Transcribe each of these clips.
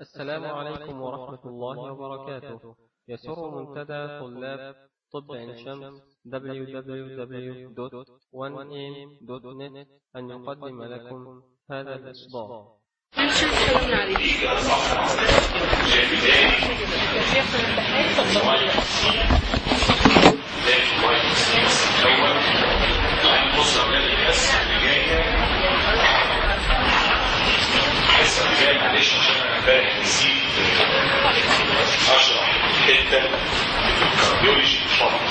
السلام عليكم ورحمة الله وبركاته يسر منتدى طلاب طب عين شمس www.1am.net أن يقدم لكم هذا الإصدار الحصه اللي جايه معلش عشان انا امبارح نسيت اشرح حته الكارديولوجي فقط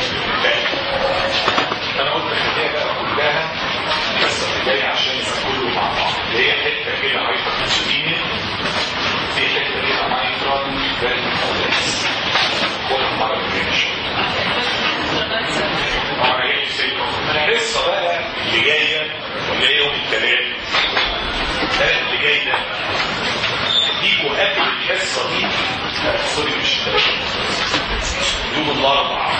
انا قلت خليها بقى كلها الحصه اللي جايه عشان يبقى كله مع بعض اللي هي حته كده هايبر انسولينيا في حته كده مايكرون فيرتيكاليس كل مره كده الحصه بقى اللي جايه واللي هي يوم الثلاث الثلاث اللي جاي ده تيجوا قبل الحصه دي سوري مش يوم الاربعاء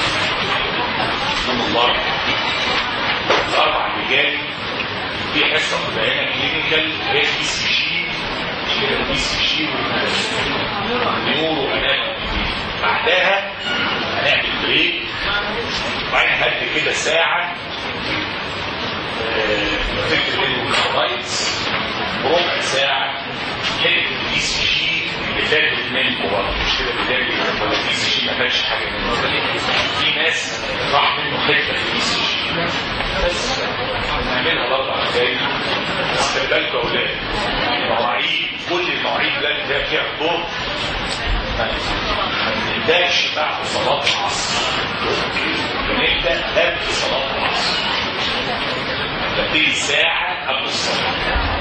يوم الاربعاء الاربعاء اللي جاي في حصه مبينه كلينيكال هي بي سي جي كده بي سي جي نيورو اناتومي بعدها هنعمل بريك وبعدين هدي كده ساعه فكر الرايتس ربع ساعة حتة الدي سي جي اللي فاتت منكم برضه مش كده بداية ولا الدي سي جي ما كانش حاجة منه في ناس راح منه حتة في الدي سي جي بس نعملها الأربع دقايق بس خلي بالكم يا أولاد المواعيد كل المواعيد اللي ده فيها الظهر ما نبداش بعد صلاة العصر بنبدأ قبل صلاة العصر تبتدي ساعة قبل الصلاة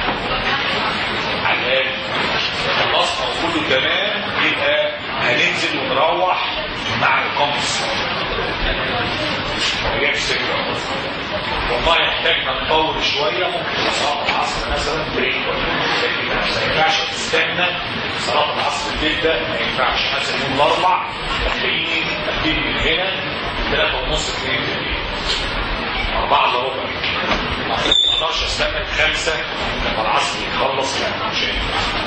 على الآن خلصنا وكله تمام يبقى هننزل ونروح مع إقامة الصلاة ما جابش سكة والله يحتاجنا نطول شوية ممكن صلاة العصر مثلا بريك لكن ما ينفعش تستنى صلاة العصر تبدأ ما ينفعش مثلا يوم الأربع هتلاقيني ابتدي من هنا ثلاثة ونص اثنين بالليل أربعة إلا ربع ما اقدرش استنى خمسة لما العصر يخلص يعني مش هينفع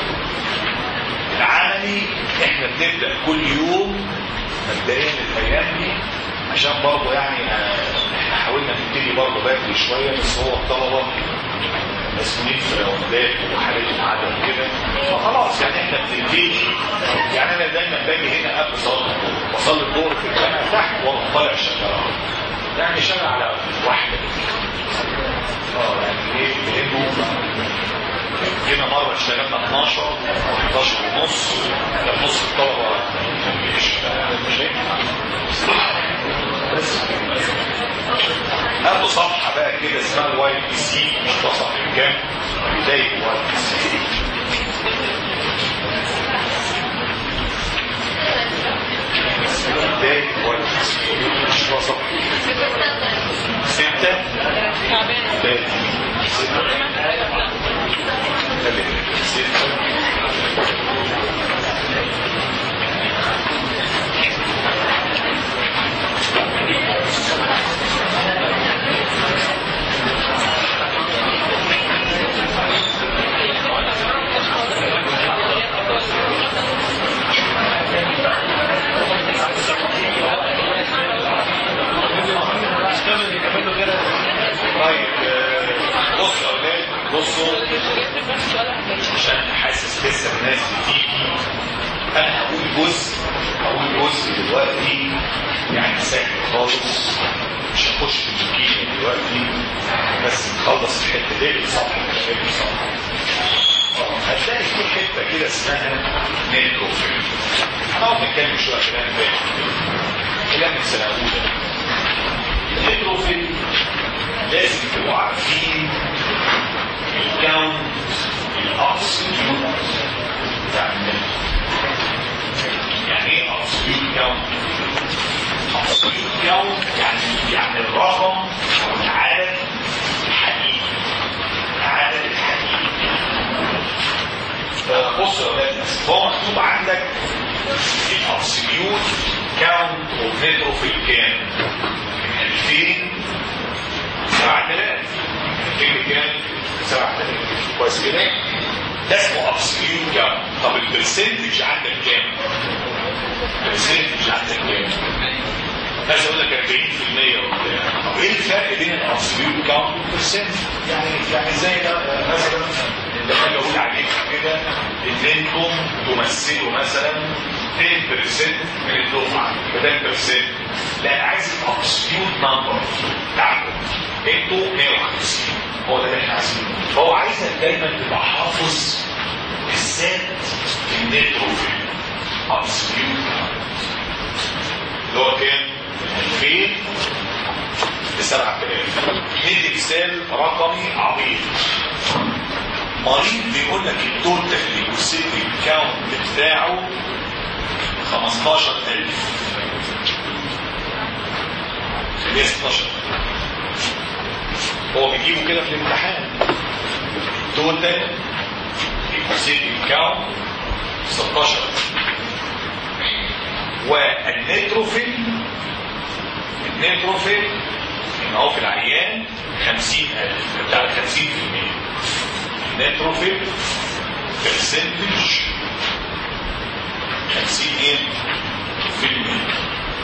العملي احنا بنبدأ كل يوم مبدئيا الايام دي عشان برضه يعني احنا حاولنا نبتدي برضه بدري شويه بس هو الطلبه مسؤولين في روندات وحالتهم عدد كده فخلاص يعني احنا بنبتدي يعني انا دايما باجي هنا قبل صلاه الظهر بصلي الظهر في الجامع تحت وانا طالع شغال يعني شغال على واحده اه يعني ايه لانه جينا مرة اشتغلنا 12 و11 ونص ده نص الطلبة مش مش هينفع بس هاتوا صفحة بقى كده اسمها الواي بي سي مش صفحة كام بداية الواي بي سي بداية الواي بي سي مش صفحة ستة بداية طيب بصوا يا اولاد بصوا عشان حاسس لسه الناس بتيجي انا هقول جزء هقول جزء دلوقتي يعني سهل خالص مش هخش في الكيمياء دلوقتي بس نخلص الحته دي بالصفحه دي بالصفحه هتلاقي في حته كده اسمها نيتروفيل هنقعد نتكلم شويه كلام تاني كلام من سنه اولى النيتروفيل لازم تبقوا عارفين الكاونت الابسوليوت يعني يعني ايه ابسوليوت كاونت؟ ابسوليوت كاونت يعني يعني الرقم او العدد الحقيقي العدد الحقيقي بص يا ولاد هو مكتوب عندك الابسوليوت كاونت اوف نيتروفيل كام؟ 2000 7000 2000 كام؟ 7000 كويس كده؟ ده اسمه ابسوليوت كاونت طب البرسنتج عندك كام؟ البرسنتج عندك كام؟ مثلا اقول لك 40% وبتاع طب ايه الفرق بين الابسوليوت كاونت والبرسنت؟ يعني يعني زي ده مثلا اللي انا بقول عليك كده ان انتم تمثلوا مثلا 10% من الدفعه بدل برسنت لا انا عايز الابسوليوت نمبر بتاعكم انتوا 150 هو ده اللي احنا عايزينه فهو عايزك دايما تبقى حافظ بالذات النيتروفيل ابسوليوت اللي هو كام؟ 2000 ب 7000 ندي مثال رقمي عبيط مريض بيقول لك التوتال ليوسيتي كاونت بتاعه 15000 خليه 16 هو بيجيبه كده في الامتحان توتال ليوسيتي كاونت 16 والنيتروفيل النيتروفيل ان هو في العيان 50000 بتاع 50% نيتروفيل برسنتج 50 ايه في المية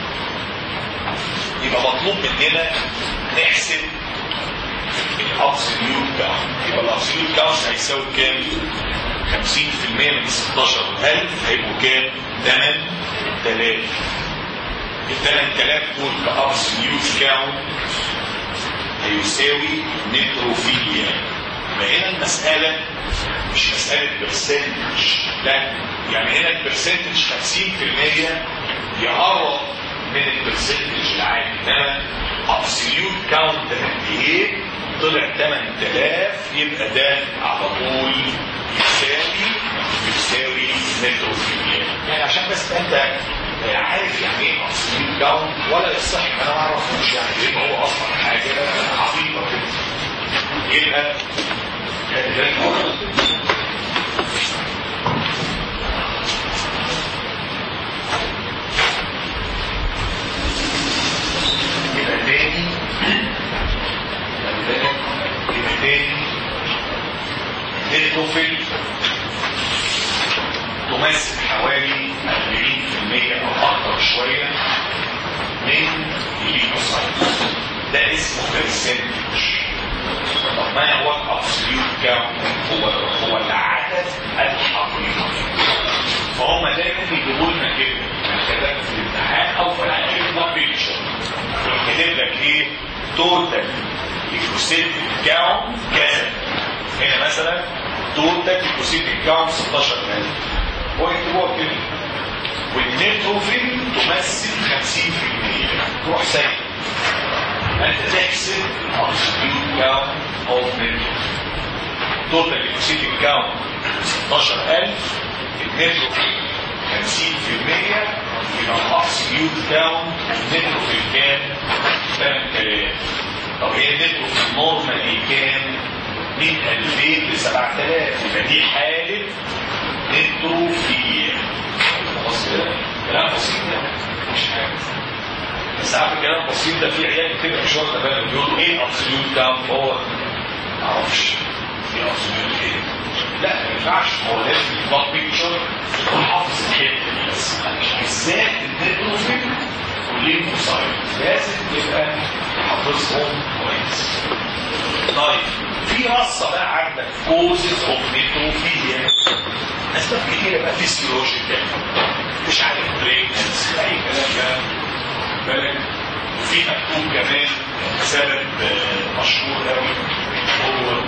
يبقى مطلوب مننا نحسب الابسوليوت كاونت يبقى الابسوليوت كاونت هيساوي كام 50% من 16000 هيبقوا كام 8000 ال 8000 دول كابسوليوت كاونت هيساوي نيتروفيليا يبقى هنا المسألة مش مسألة برسنتج لا يعني هنا البرسنتج 50% يقرب من البرسنتج العادي انما ابسوليوت كاونت قد ايه طلع 8000 يبقى ده على طول يساوي يساوي نيتروفيليا يعني عشان بس انت عارف يعني ايه ابسوليوت كاونت ولا يصح انا ما اعرفوش يعني ايه هو اصلا حاجه عقيده كده يبقى يبقى تاني يبقى تاني النيتروفيل تمثل حوالي 40% او اكتر شويه من الليموسايت ده اسمه برسنتج طب ما هو الابسوليوت كام هو هو العدد الحقيقي فهم دايما بيجيبوا لنا كده كلام في الامتحان او في العلم بيكشر كاتب لك ايه توتال ليكوسيتيك كاونت كذا هنا مثلا توتال ليكوسيتيك كاونت 16000 هو يكتبوها كده والنيتروفيل تمثل 50% تروح سايب انت تحسب الابسوليوت كاونت اوف نيتروفيل توتال ليكوسيتيك كاونت 16000 النيتروفيل 50% يبقى الابسوليوت كاونت النيتروفيل كام 8000 طب هي النيتروفيل نورمالي كام من 2000 ل 7000 يبقى دي حاله نيتروفيل خلاص كده كلام بسيط ده مش حاجه بس عارف الكلام البسيط ده في عيال كتير مش واخده بالها بيقولوا ايه ابسوليوت كاونت هو ما اعرفش ايه ابسوليوت ايه لا ما ينفعش هو لازم البلاد بيكتشر تكون حافظ الحته دي بس بالذات النيتروفيل والليمفوسايت لازم يبقى حافظهم كويس طيب في رصه بقى عندك كوزز اوف نيتروفيليا اسباب كتيره بقى فيسيولوجيكال مش عارف بريكنس اي كلام ده بالك وفي مكتوب كمان سبب مشهور قوي هو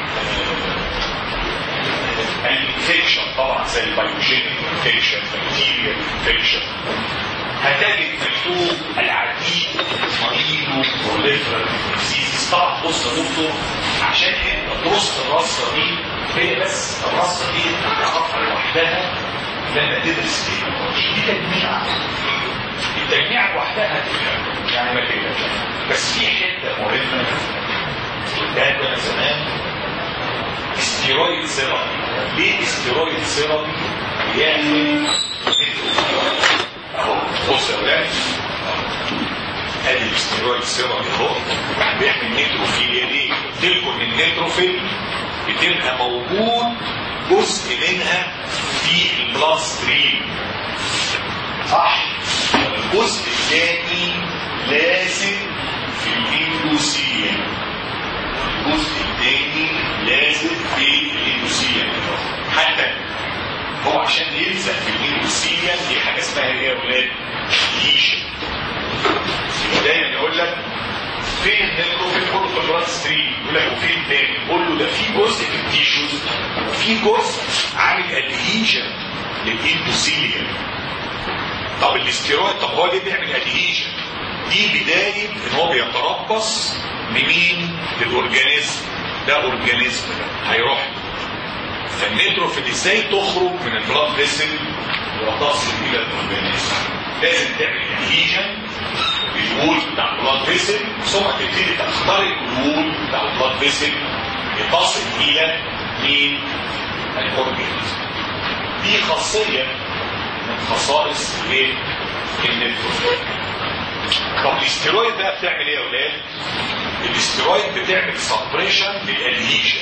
الانفكشن طبعا زي البايوجينيك انفكشن بكتيريا انفكشن هتجد مكتوب العديد مريض بروليفرال ديزيز طبعا بص يا دكتور عشان انت درست الرصه دي هي بس الرصه دي تعرفها لوحدها لما تدرس التكنولوجيا دي تجميع التجميع لوحدها يعني ما كده بس في حته مهمه قلتها لكم زمان استيرويد سيرابي ليه استيرويد سيرابي بيعمل اهو بص يا ولاد ادي الاستيرويد سيرابي اهو بيعمل نيتروفيليا ليه؟ قلت لكم ان النيتروفيل بتبقى موجود جزء منها في البلاد ستريم صح الجزء الثاني لازم في الاندوسيل الجزء الثاني لازم في الاندوسيل حتى هو عشان يلزق في الاندوسيل دي حاجه اسمها ايه يا ولاد؟ ليشن دايما يقول لك فين النيتروفيل كله في البلاد ستريم يقول لك وفين تاني قول له ده في جزء في التيشوز وفي جزء عامل ادهيجن للاندوسيليوم طب الاستيرويد طب هو ليه بيعمل ادهيجن دي بدايه ان هو بيتربص لمين للاورجانيزم ده اورجانيزم هيروح فالنيتروفيل ازاي تخرج من البلاد فيسل وتصل الى الاورجانيزم لازم تعمل ادهيجن الوول بتاع البلاد فيسل ثم تبتدي تخترق الوول بتاع البلاد فيسل لتصل الى مين الاورجانيزم دي خاصيه من خصائص ايه النيتروفيل طب الاستيرويد بقى بتعمل ايه يا اولاد الاستيرويد بتعمل سبريشن للادهيشن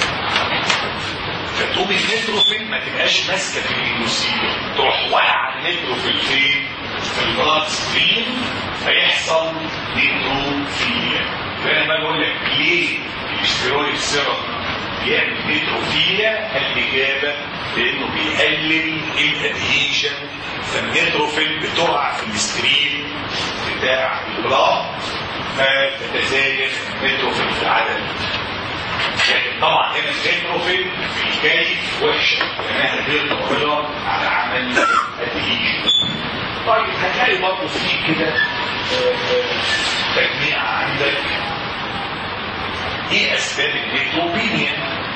فتقوم النيتروفيل ما تبقاش ماسكه في الاندوسيل تروح واقعه النيتروفيل فين في البلاد ستريم فيحصل نيتروفيليا فانا ما بقول لك ليه الاستيرويد سيرم بيعمل نيتروفيليا الاجابه لانه بيقلل الادهيشن فالنيتروفيل بتقع في الستريم بتاع البلاد فتتزايد النيتروفيل في العدد لكن طبعا هنا النيتروفيل في الكيف وحشه لانها غير قادره على عمل الادهيشن طيب هتلاقي برضه في كده تجميع عندك ايه اسباب النيتروبينيا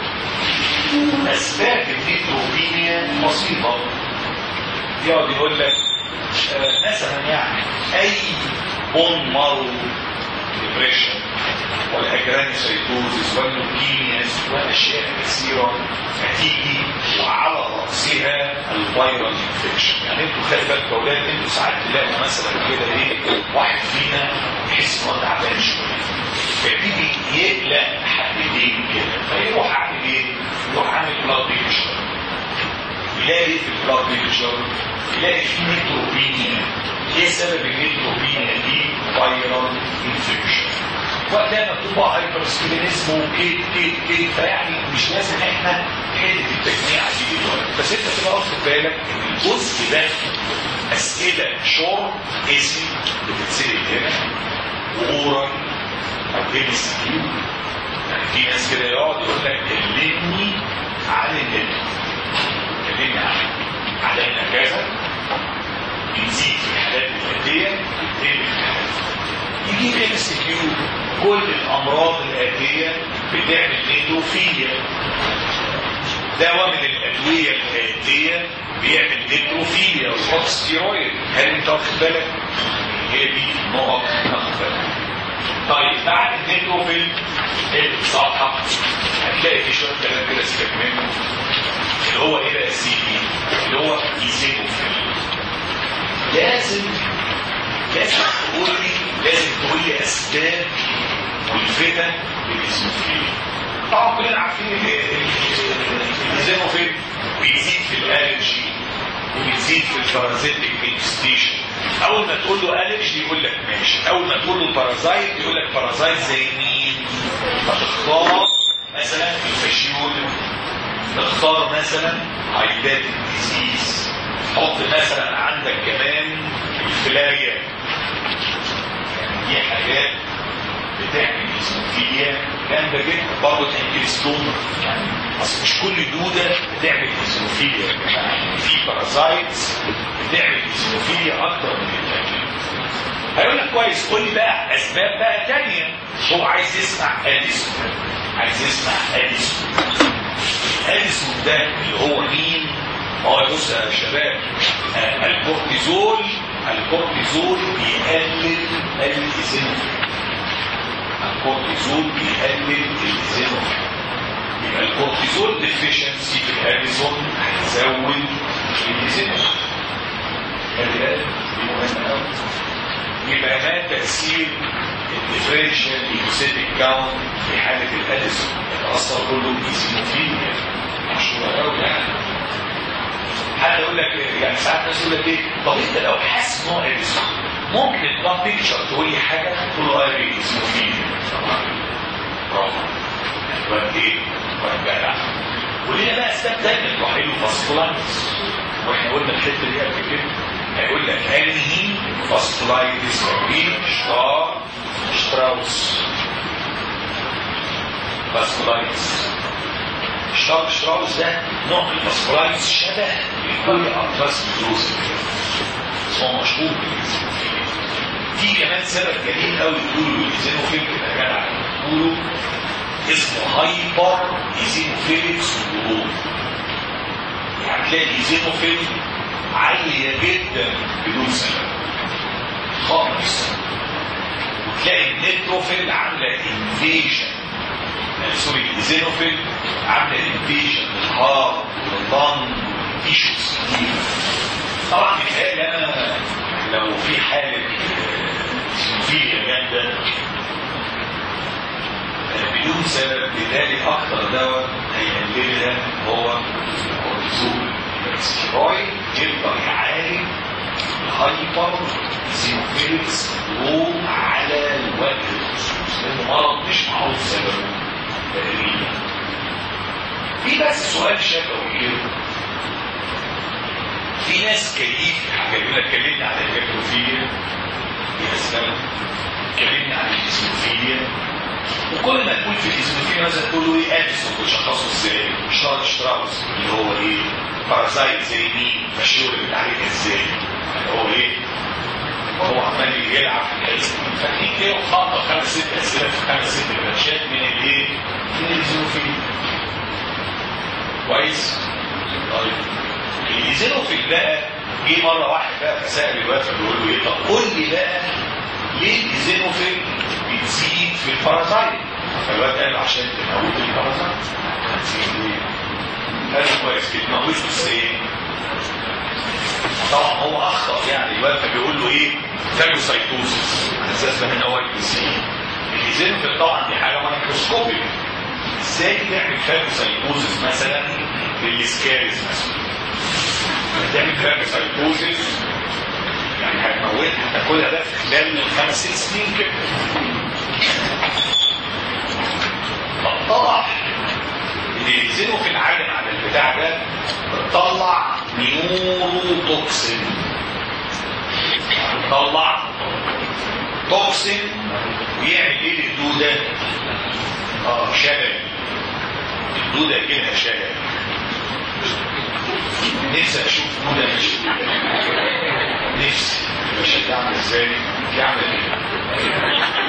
اسباب النيتروبينيا بسيطه يقعد يقول لك آه مثلا يعني اي بون مارو ديبريشن والاجرانيسايتوزيس واللوكيمياس واشياء كثيره هتيجي وعلى راسها الفيرال انفكشن يعني انتوا خلي بالكم يا اولاد انتوا ساعات تلاقوا مثلا كده ايه واحد فينا يحس انه تعبان شويه فيبتدي يقلق حبتين كده فيروح عامل ايه؟ يروح عامل بلاد بيكتشر يلاقي في البلاد بيكتشر يلاقي في نيتروبينيا ايه سبب النيتروبينيا دي؟ فيرال انفكشن وقتها مكتوب بقى هايبرسكلينيزم وكيك كيك كيك فيعني مش لازم احنا حته التجميع دي دلوقتي بس انت تبقى واخد بالك ان الجزء ده اسئله شور اسم بتتسال هنا واورال او ام اس كيو يعني في ناس كده يقعد يقول لك كلمني عن النت كلمني عن علينا كذا بنزيد في الحالات الاتيه بنتقل في الحالات يجيب ام اس كيو كل الامراض الاتيه بتعمل نيتروفيليا دواء من الادويه الاتيه بيعمل نيتروفيليا ويحط ستيرويد هل انت واخد بالك؟ هي دي نقط ناخد بالك طيب بعد النيتروفيل الصفحه هتلاقي في شويه كلام كده سيبك منه اللي هو ايه بقى السي بي اللي هو ايزينوفيل لازم لازم تقول لي لازم تقول لي اسباب والفتن للاسموفيل طبعا كلنا عارفين الاسموفيل بيزيد في الالرجي وبيزيد في البارازيتك انفستيشن اول ما تقول له الرجي يقول لك ماشي اول ما تقول له بارازايت يقول لك بارازايت زي مين فتختار مثلا الفاشيول تختار مثلا عيدات الديزيز حط مثلا عندك كمان الفلايه دي حاجات بتعمل اسموفيليا جامده جدا برضه تعمل ستون يعني اصل مش كل دوده بتعمل اسموفيليا يعني في بارازايتس بتعمل اسموفيليا اكتر من الثانيه هيقول لك كويس قول لي بقى اسباب بقى ثانيه هو عايز يسمع اديسون عايز يسمع اديسون اديسون ده اللي هو مين؟ اه بص يا شباب آه الكورتيزول الكورتيزول بيقلل الإيزينوفيل الكورتيزول بيقلل الإيزينوفيل يبقى الكورتيزول ديفيشنسي في الاديسون هيزود الإيزينوفيل خلي بالك دي مهمة قوي يبقى ما تأثير الديفرنشال ايكوسيتيك كاونت في حالة الاديسون يتأثر كله بإيزينوفيليا مشهورة قوي يعني حتى يعني ساعات الناس يقول لك ايه طب انت لو حاسس ان هو اريس ممكن تطلع بيكتشر تقول لي حاجه تقول له اه اسمه فيه برافو وقت ايه وقت جدع ولينا بقى اسباب تانية تروح له فاسكولايتس واحنا قلنا الحته دي قبل كده هيقول لك انهي فاسكولايتس مين شتار شتراوس فاسكولايتس شتار شتراوس ده نوع من الفاسكولايتس شبه لكل اطراس الدروس بس هو مشهور في كمان سبب جميل قوي يقولوا يزنوا فكره يا جدع يقولوا اسمه هايبر ايزينوفيلكس جروب يعني تلاقي الايزينوفيل عالية جدا بدون سبب خالص وتلاقي النيتروفيل عاملة انفيشن سوري الايزينوفيل عاملة انفيشن للهارت واللنج تيشوز كتير طبعا بيتهيألي انا لو في حالة سنوفيليا جامدة بدون سبب لذلك اكثر دواء هيقللها هو الكورتيزول الستيرويد يقدر يعالج الهايبر سينوفيلكس رو على الوجه الخصوص لانه مرض مش معروف سببه تقريبا في بس سؤال شفوي كده في ناس كيف حكينا اتكلمنا عن الجاكروفيليا في اسباب اتكلمنا عن الاسموفيليا وكل ما تقول في الاسموفيليا مثلا تقول له ايه اديسون وتشخصه ازاي شتار شتراوس اللي هو ايه بارازايت زي مين مشهور اللي عليك ازاي اللي هو ايه هو عمال يلعب في الاسم فاكرين كده وخاطر خمس ست اسئله في خمس ست بلانشات من الايه؟ من الاسموفيليا كويس؟ طيب الاسموفيليا بقى جه مره واحد بقى فسال الواد فبيقول له ايه طب قول لي بقى ليه الاسموفيليا بتزيد في البارازايت فالواد قال له عشان تموت البارازايت هتزيد ليه؟ قال له كويس بتموته ازاي؟ طبعا هو اخطا يعني الواد فبيقول له ايه؟ فاجوسايتوزس على اساس ان هو الجسيم الازينوفيل طبعا دي حاجه مايكروسكوبيك ازاي تعمل فاجوسايتوزس مثلا للسكاريز مثلا تعمل فاجوسايتوزس يعني هتموتها هتاكلها بقى في خلال خمس ست سنين كده فاتضح ان ينزلوا في العالم على البتاع ده بتطلع نيورو توكسين بتطلع توكسين ويعمل ايه للدوده؟ اه شلل الدوده كده شلل نفسي اشوف دوده ماشي نفسي مش هتعمل ازاي يعمل ايه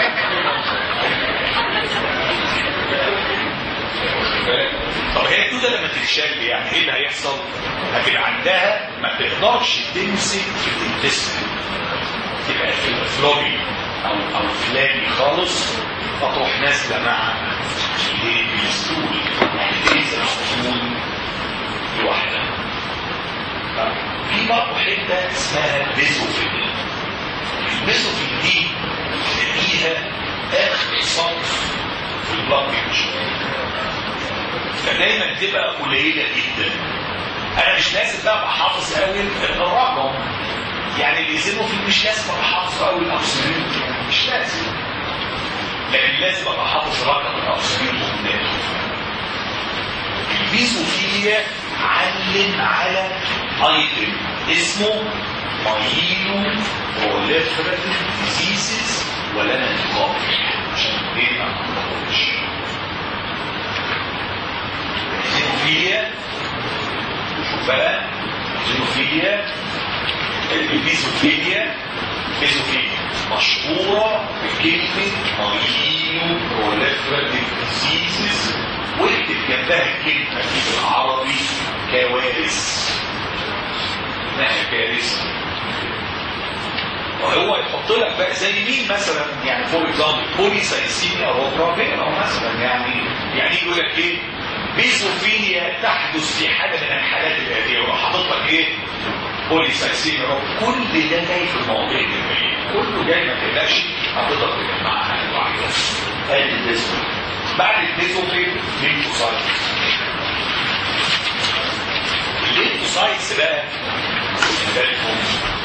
طب هي الدوده لما تتشل يعني ايه اللي هيحصل هتبقى عندها ما تقدرش تمسك في الانتستين تبقى في فلوبي او او فلاني خالص فتروح نازله مع الايه الستول يعني تنزل الستول لوحدها في برضه حته اسمها بيزوفيل البيزوفيل دي تلاقيها اخر صنف في البلد فدايما تبقى قليله جدا انا مش لازم بقى ابقى حافظ قوي الرقم يعني اللي يزنوا فيه مش لازم ابقى حافظ قوي الابسوليوت مش لازم لكن لازم ابقى حافظ رقم الابسوليوت والناتو البيزوفيليا علم على ايتم اسمه مايلو بروليفراتيف ديزيزز ولا انا نقاش عشان ايه ما نقولش الزينوفيليا شوف بقى الزينوفيليا البيزوفيليا بيزوفيليا مشهورة بكلمة مايلو بروليفراتيف ديزيزز واكتب جنبها الكلمة في بالعربي كوارث انها كارثة وهو يحط لك بقى زي مين مثلا يعني فور اكزامبل بوليسايسيميا روبرافيرا مثلا يعني يعني يقول لك ايه بيزوفينيا تحدث في حاله من الحالات الاتيه وراح حاطط لك ايه بوليسايسيميا كل ده جاي في المواضيع الجمعيه كله جاي ما تقلقش هتقدر تجمعها لوحدها ادي البيزوفين بعد البيزوفين ليمفوسايتس الليمفوسايتس بس بقى خلي بالكم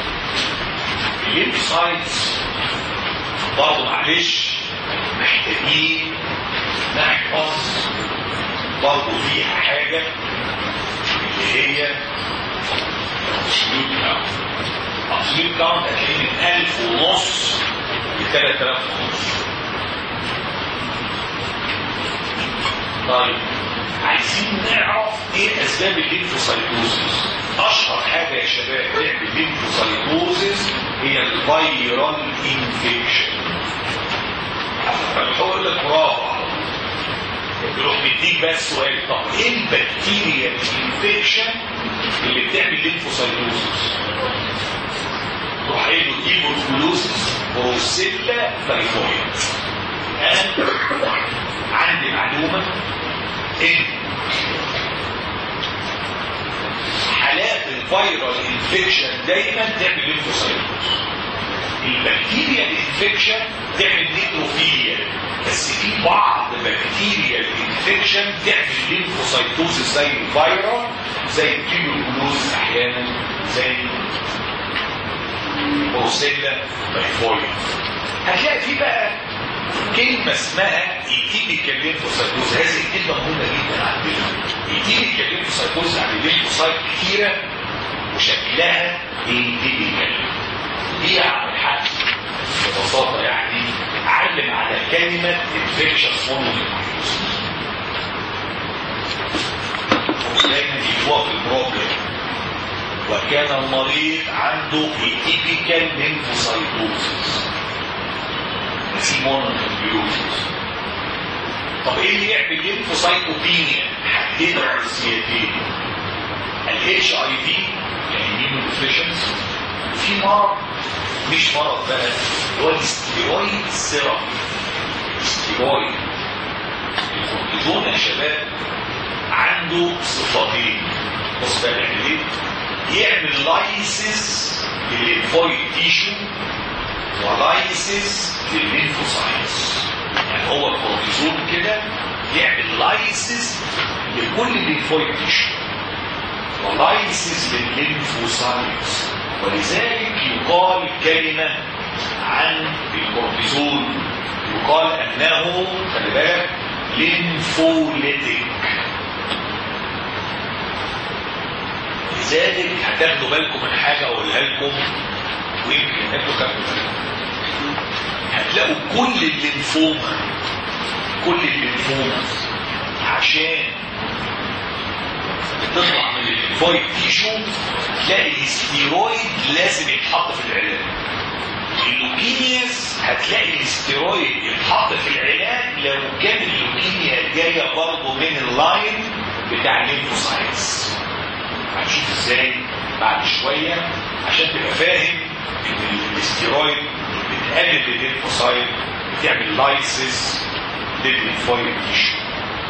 الليمفوسايتس برضه معلش محتاجين نحفظ برضه فيها حاجة اللي هي absolute count absolute count هتلاقيه من ألف ونص ل 3000 ونص طيب عايزين نعرف ايه اسباب الليمفوسايتوزيس اشهر حاجه يا شباب تعمل الليمفوسايتوزيس هي الفيرال انفكشن فبيقول لك برافو يروح مديك بقى السؤال طب ايه البكتيريا الانفكشن اللي بتعمل ليمفوسايتوزيس تروح قايل له ايبوكلوزيس بروسيلا تايفويد انا عندي معلومه ان حالات الفيرال انفكشن دايما تعمل ليمفوسايتوز البكتيريا الانفكشن تعمل نيتروفيليا بس في بعض بكتيريا الانفكشن تعمل ليمفوسايتوز زي الفيرال زي التيبيوكلوز احيانا زي بروسيلا تايفويد هتلاقي في بقى كلمة اسمها ايتيبيكال ليمفوسايتوز هذه الكلمة مهمة جدا عندنا ايتيبيكال ليمفوسايتوز يعني ليمفوسايت كتيرة وشكلها ايتيبيكال دي يا الحق ببساطة يعني علم على كلمة infectious mononucleosis دايما يجوا في البروبلم وكان المريض عنده ايتيبيكال ليمفوسايتوزيس مونونيوكليوزيس طب ايه اللي يعمل ليمفوسايتوبينيا حددنا جنسيتين الاتش اي في الاميونو ديفيشنسي في مرض مش مرض بقى اللي هو الستيرويد سيرابي الستيرويد الكورتيزون يا شباب عنده صفتين بص بقى بيعمل ايه؟ يعمل لايسيس للليمفويد تيشو ولايسيس للليمفوسايتس يعني هو الكورتيزون كده يعمل لايسيس لكل الليمفويد تيشو ولايسيس للليمفوسايتس ولذلك يقال كلمة عن الكورتيزون يقال انه خلي بالك ليمفوليتيك لذلك هتاخدوا بالكم من حاجة اقولها لكم ويمكن انتوا تاخدوا بالكم هتلاقوا كل الليمفوما كل الليمفوما عشان بتطلع من الليمفويد تيشو تلاقي الاستيرويد لازم يتحط في العلاج اللوكيمياز هتلاقي الاستيرويد يتحط في العلاج لو كان اللوكيميا جايه برضه من اللاين بتاع الليمفوسايتس هنشوف ازاي بعد شويه عشان تبقى فاهم ان الاستيرويد بتقلل الليمفوسايت بتعمل لايسيس للليمفويد تيشو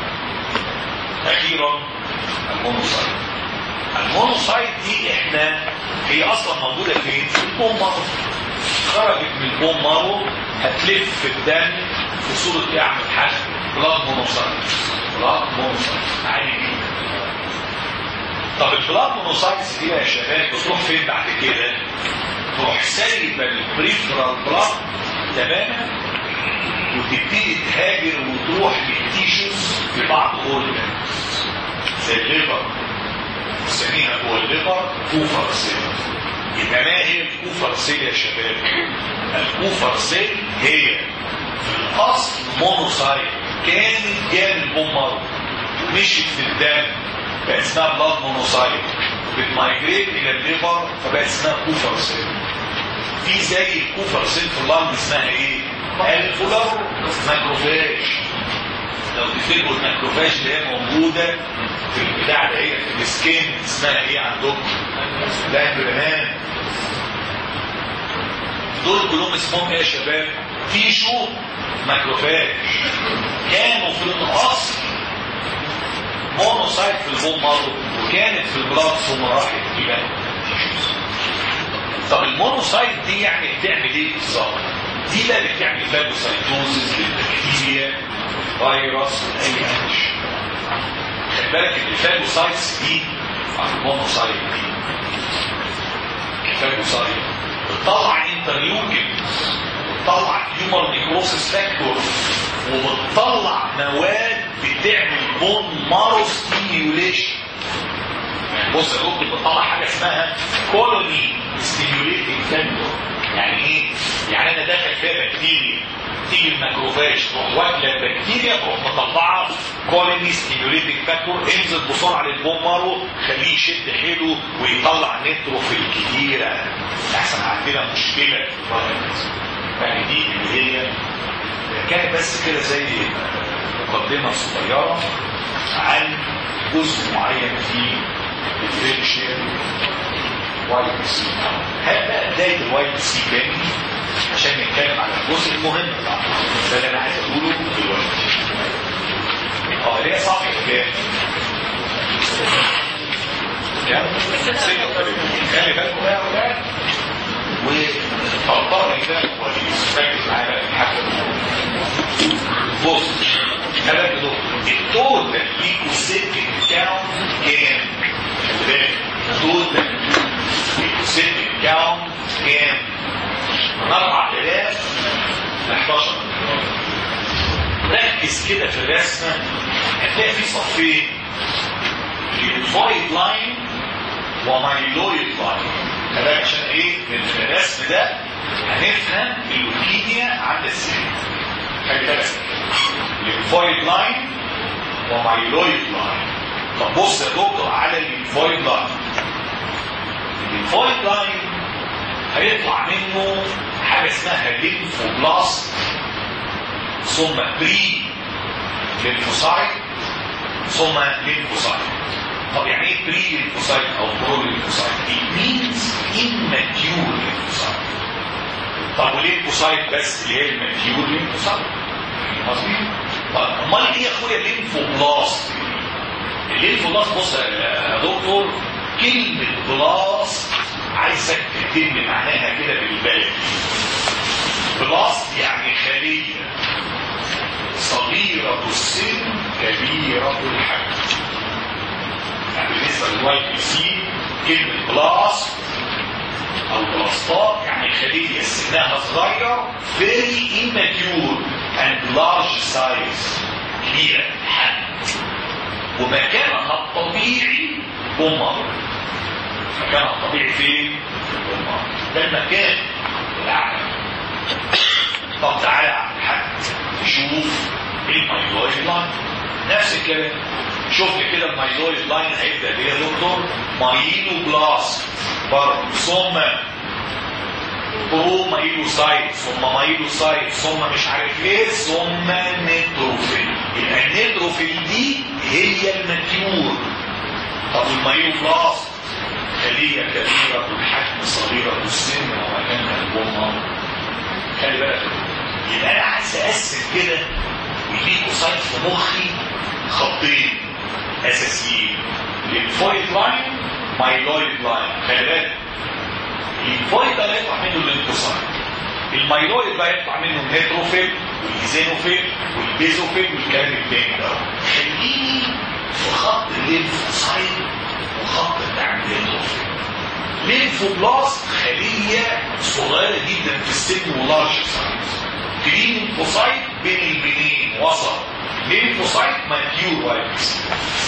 اخيرا المونوسايت المونوسايت دي احنا هي اصلا موجوده فين في البون مارو خرجت من البون مارو هتلف في الدم في صوره يعمل حاجه بلاد مونوسايت بلاد مونوسايت عادي جدا طب البلاد مونوسايتس دي يا شباب بتروح فين بعد كده تروح سايبه البريفرال بلاد تماما وتبتدي تهاجر وتروح للتيشوز في بعض اورجانز زي الليفر نسميها جوه الليفر كوفر سيل يبقى ما هي الكوفر سيل يا شباب الكوفر سيل هي في الاصل مونوسايت كانت جايه من البومر ومشيت في الدم بقت اسمها بلاد مونوسايت بتمايجريت الى الليفر فبقت اسمها كوفر سيل في زي الكوفر سيل في اللنج اسمها ايه؟ الفولار ماكروفاج لو تفتكروا الماكروفاج اللي هي موجوده في البتاع ده هي في السكين اسمها ايه عندكم؟ لا البرمان دول كلهم اسمهم ايه يا شباب؟ تيشو ماكروفاج كانوا في الاصل مونوسايت في البون مارو وكانت في البلاد ثم راحت الى طب المونوسايت دي يعني بتعمل ايه بالظبط؟ دي بقى بتعمل فاجوسايتوزز للبكتيريا فيروس اي حاجه خد بالك ان الفاجوسايتس دي المونوسايت دي كفاجوسايت بتطلع انترليوكين بتطلع هيومر نيكروسيس فاكتور وبتطلع مواد بتعمل بون مارو ستيميوليشن بص يا دكتور بتطلع حاجه اسمها كولوني ستيميوليتنج فاكتور يعني ايه؟ يعني انا داخل فيها بكتيريا تيجي الميكروفاج تروح واكله البكتيريا تروح مطلعه كولوني ستيميوليتنج فاكتور انزل بسرعه للبون مارو خليه يشد حيله ويطلع نيتروفيل كتيره احسن عندنا مشكله في الفيروس يعني دي اللي هي كانت بس كده زي مقدمه صغيره عن جزء معين في الديفرنشال واي بي سي هل بقى بدايه الواي بي سي تاني عشان نتكلم على الجزء المهم بقى ده اللي انا عايز اقوله دلوقتي اه اللي هي صفحه كام؟ كام؟ خلي بالكم بقى يا اولاد وطبقني ده كويس ركز معايا بقى في الحاجه بص انا كده التوتال ايكوسيستم بتاعه كام؟ توتال ايكوسيستم بتاعه كام؟ من 4000 ل 11 ركز كده في الرسمه هتلاقي في صفين ليمفويد لاين ومايلويد لاين كده عشان ايه من الرسم ده هنفهم اللوكيميا عامله ازاي خلي بالك ليمفويد لاين ومايلويد لاين طب بص يا دكتور على الليمفويد لاين الليمفويد لاين هيطلع منه حاجه اسمها ليمفوبلاست ثم بري ليمفوسايت ثم ليمفوسايت طب يعني ايه بري ليمفوسايت او برو ليمفوسايت؟ it means immature lymphocyte طب وليمفوسايت بس اللي هي الماتيور ليمفوسايت مظبوط طب امال ايه يا اخويا ليمفوبلاست الليمفوبلاست بص يا دكتور كلمه بلاست عايزك تكتب لي معناها كده بالبلد بلاست يعني خليه صغيرة السن كبيرة الحجم يعني بالنسبة للواي بي سي كلمة بلاست أو بلاستات يعني خلية سنها صغير very immature and large size كبيرة الحجم ومكانها الطبيعي بمر مكانها الطبيعي فين؟ بمر ده المكان الأعلى طب تعالى على الحد تشوف المايلويد لاين نفس الكلام شوف لي كده المايلويد لاين هيبدا بايه يا دكتور؟ مايلو بلاست برضه ثم برو مايلوسايت ثم مايلوسايت ثم مش عارف ايه ثم نيتروفيل يبقى النيتروفيل دي هي الماتيور طب المايلوبلاست خليه كبيره الحجم صغيره السن ومكانها البومه خلي بالك يبقى انا عايز اقسم كده ويجيبوا سايت في مخي خطين اساسيين ليمفويد لاين مايلويد لاين خلي بالك الليمفويد ده يطلع منه الليمفوسايت المايلويد بقى يطلع منه النيتروفيل والايزينوفيل والبيزوفيل والكلام التاني ده خليني في خط الليمفوسايت وخط بتاع النيتروفيل ليمفوبلاست خلية صغيرة جدا في السن ولارج سايز جرين ليمفوسايت بين البنين وسط ليمفوسايت ماتيور وايبس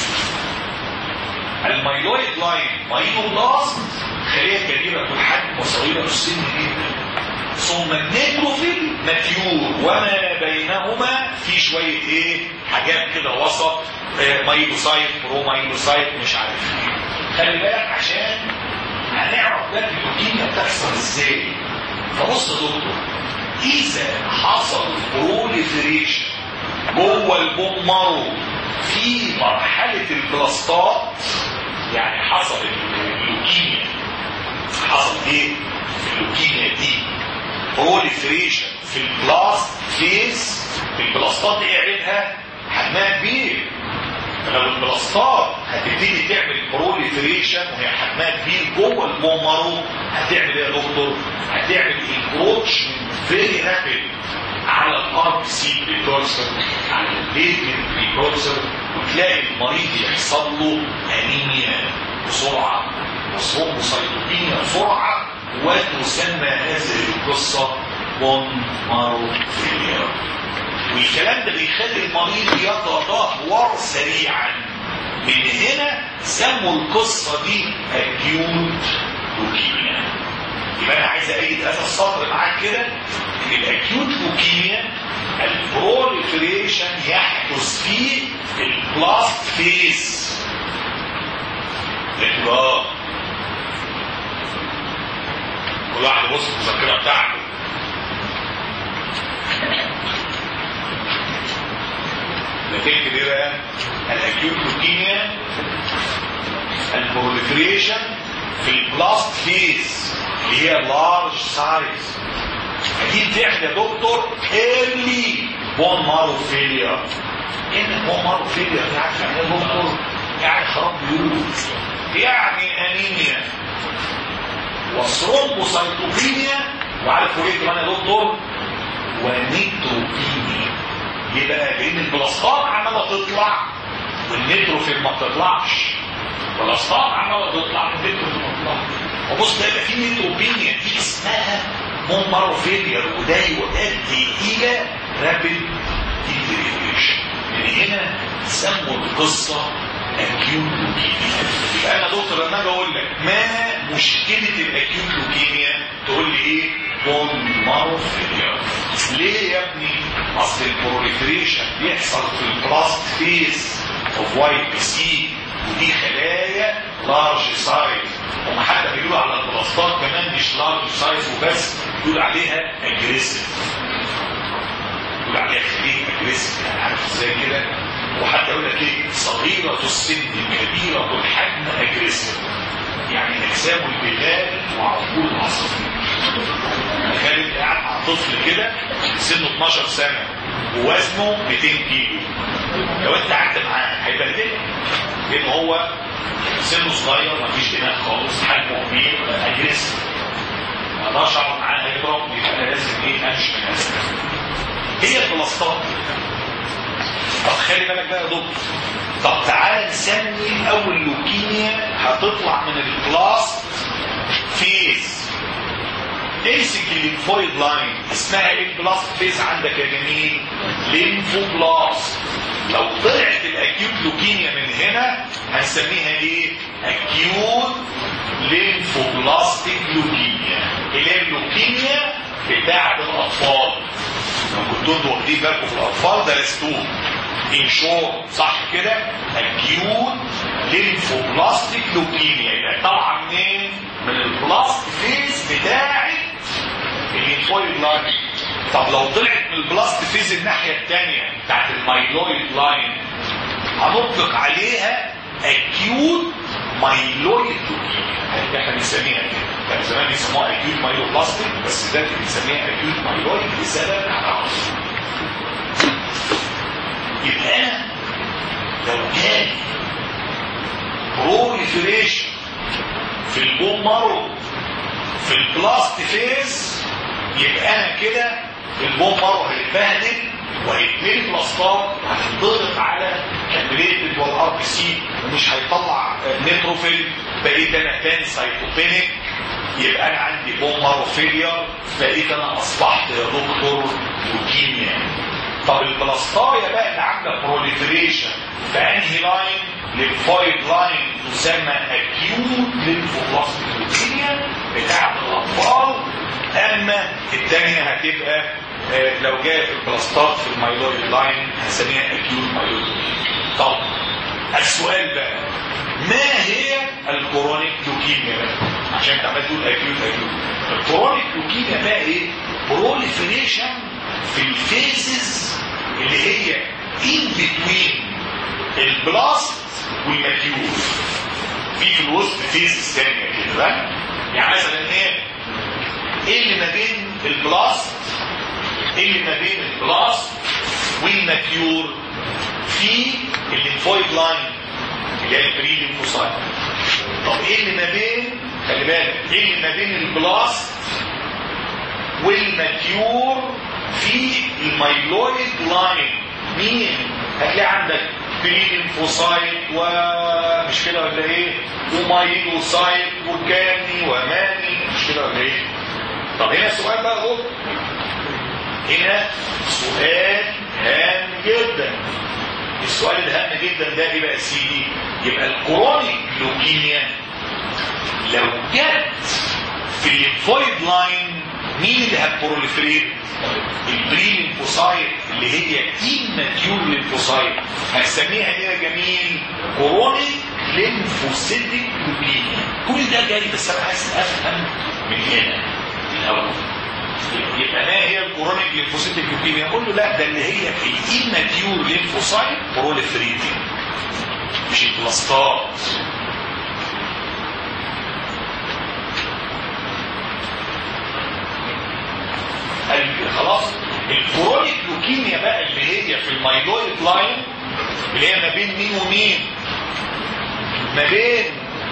المايلويد لاين مايلوبلاست خلية كبيرة الحجم وصغيرة في السن جدا ثم النيتروفيل ماتيور وما بينهما في شوية ايه حاجات كده وسط آه مايلوسايت برو مايلوسايت مش عارف ايه خلي بالك عشان هنعرف بقى اللوكيميا بتحصل ازاي فبص يا دكتور اذا حصل بروليفريشن جوه البون مارو في مرحله البلاستات يعني حصل اللوكيميا حصل ايه في اللوكيميا دي بروليفريشن في البلاست فيز البلاستات ايه عيبها حجمها كبير فلو البلاستات هتبتدي تعمل بروليفريشن وهي حجمها كبير جوه البومرو هتعمل ايه يا دكتور؟ هتعمل انكروتش فيري رابيد على الار بي سي بريكورسر على الليتن بريكورسر وتلاقي المريض يحصل له انيميا بسرعه وثرومبوسايتوبينيا بسرعه وتسمى هذه القصه بون مارو فيلير والكلام ده بيخلي المريض يتدهور سريعا من هنا سموا القصه دي اكيوت لوكيميا يبقى انا عايز ايد هذا السطر معاك كده ان الاكيوت لوكيميا البروليفريشن يحدث في البلاست فيس اه كل واحد يبص في المذكره بتاعته نتيجه ايه بقى؟ الاكيوت لوكيميا البروليفريشن في البلاست فيز اللي هي لارج سايز دي بتعمل يا دكتور ايرلي بون مارو فيلير ايه بون مارو فيلير انت عارف يعني ايه دكتور؟ يعني خراب بيوت يعني انيميا وثرومبوسايتوبينيا وعارف ايه كمان يا دكتور؟ ونيتروبينيا يبقى لان البلاستات عماله تطلع والنيتروفيل ما بتطلعش والاسطاب عماله تطلع والنيتروفيل ما بتطلعش وبص ده يبقى في نيتروبينيا دي اسمها مونمارو فيلير وده يؤدي الى رابيد ديتريشن من هنا سموا القصه اكيوت لوكيميا يبقى انا دكتور لما اجي اقول لك ما مشكله الاكيوت لوكيميا تقول لي ايه بون مارو فيلير ليه يا ابني اصل البروليفريشن بيحصل في البلاست فيز اوف وايت بي سي ودي خلايا لارج سايز هم حتى بيقولوا على البلاستات كمان مش لارج سايز وبس بيقول عليها اجريسيف بيقول عليها خليه اجريسيف يعني عارف ازاي كده وحتى يقول لك ايه صغيرة السن كبيرة الحجم اجريسيف يعني اجسام البلاد وعقول العصافير تخيل قاعد مع طفل كده سنه 12 سنة ووزنه 200 كيلو لو انت قعدت معاه هيبهدلك لان هو سنه صغير مفيش دماغ خالص حجمه كبير اجريسيف ما اقدرش اقعد معاه هيضرب يبقى انا لازم ايه امشي من هي البلاستات طب خلي بالك بقى يا دكتور طب تعالى نسمي اول لوكيميا هتطلع من البلاست فيز امسك الليمفويد لاين اسمها ايه البلاست فيز عندك يا جميل ليمفوبلاست لو طلعت الاكيوت لوكيميا من هنا هنسميها ايه اكيوت ليمفوبلاستيك لوكيميا اللي هي اللوكيميا بتاعه الاطفال لو كنتوا انتوا واخدين بالكم في الاطفال درستوه ان شور صح كده اكيوت ليمفوبلاستيك لوكيميا يبقى طالعه منين من البلاست فيز بتاعه الليمفويد لاين طب لو طلعت من البلاست فيز الناحيه الثانيه بتاعت المايلويد لاين هنطلق عليها اكيوت مايلويد لوكيميا احنا بنسميها كده كان زمان بيسموها اكيوت مايلوبلاستيك بس دلوقتي بنسميها اكيوت مايلويد بسبب هنعرف يبقى انا لو كان بروليفريشن في البون مارو في البلاست فيز يبقى انا كده البون مارو هيتبهدل وهيتملي بلاستات وهتنضغط على البليتد والار بي سي ومش هيطلع نيتروفيل بقيت انا تاني سايتوبينيك يبقى انا عندي بون مارو فيلير بقيت انا اصبحت يا دكتور لوكيميا طب البلاستايا بقى اللي عامله بروليفريشن في انهي لاين ليمفويد لاين تسمى اكيوت ليمفوبلاستيك لوكيميا بتاعت الاطفال اما الثانيه هتبقى آه لو جاء البلاستات في المايلويد لاين هنسميها اكيوت مايلويد طب السؤال بقى ما هي الكورونيك لوكيميا بقى عشان انت عمال تقول اكيوت اكيوت الكورونيك لوكيميا بقى ايه بروليفريشن في الفيزز اللي هي ان بتوين البلاست والماتيور في في الوسط فيزز ثانيه كده بقى يعني مثلا ايه ايه اللي ما بين البلاست ايه اللي ما بين البلاست والماتيور في الليمفويد لاين اللي هي البري ليمفوسايت طب ايه اللي ما بين خلي بالك ايه اللي ما بين البلاست والماتيور في المايلويد لاين مين هتلاقي عندك بريلينفوسايت ومش كده ولا ايه ومايلوسايت وكاني وماني مش كده ولا ايه طب هنا سؤال بقى اهو هنا سؤال هام جدا السؤال الهام جدا ده ايه بقى يا سيدي يبقى الكرونيك لوكيميا لو جت في الليمفويد لاين مين اللي هتبروليفريت البري ليمفوسايت اللي هي immature ليمفوسايت هنسميها ايه يا جميل كرونيك ليمفوسيتك لوكيميا كل ده جاي بس انا عايز افهم من هنا الاول يبقى ما هي الكرونيك ليمفوسيتك لوكيميا اقول له لا ده اللي هي الاماتيور ليمفوسايت بروليفريتنج مش البلاستات خلاص الكرونيك لوكيميا بقى اللي هي في المايلويد لاين اللي هي ما بين مين ومين ما بين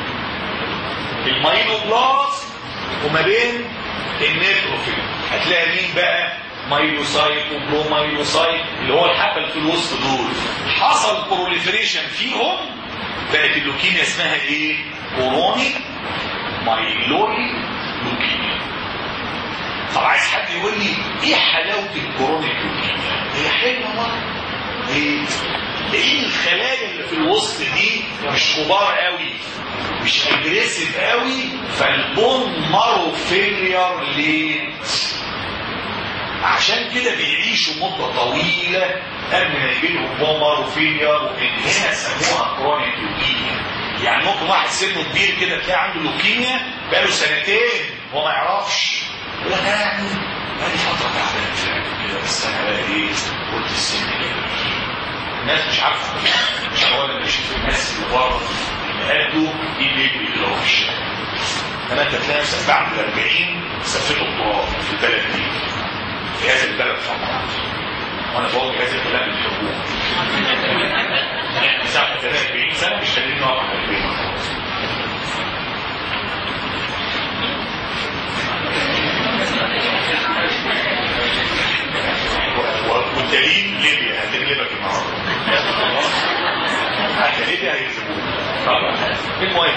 المايلوبلاست وما بين النيتروفيل هتلاقي مين بقى مايلوسايت وبرومايلوسايت اللي هو الحبل في الوسط دول حصل بروليفريشن فيهم بقت اللوكيميا اسمها ايه كرونيك مايلويد لوكيميا طب عايز حد يقول لي ايه حلاوه الكرونيك لوكيميا هي حلوه والله ايه لان الخلايا اللي في الوسط دي مش كبار قوي مش اجريسيف قوي فالبون مارو فيلير ليت عشان كده بيعيشوا مده طويله قبل ما يجي لهم بون مارو فيلير ومن هنا سموها كرونيك لوكيميا يعني ممكن واحد سنه كبير كده تلاقي عنده لوكيميا بقاله سنتين وهو ما يعرفش يقول لك انا يعني بقالي فتره تعبان فعلا كده بس انا بقى ايه قلت السن كده الناس مش عارفه مش هقول اللي بيشوف الناس اللي بره اللي قدوا ايه بيجري كده في الشارع انا انت تلاقي نفسك بعد ال 40 سفيت التراب في البلد دي في هذا البلد طبعا وانا بقول هذا الكلام بيحبوه احنا ساعه 40 سنه مش قادرين نقعد على البيت والدليل ليبيا هتغلبك النهارده حتى ليبيا هيغلبوك المهم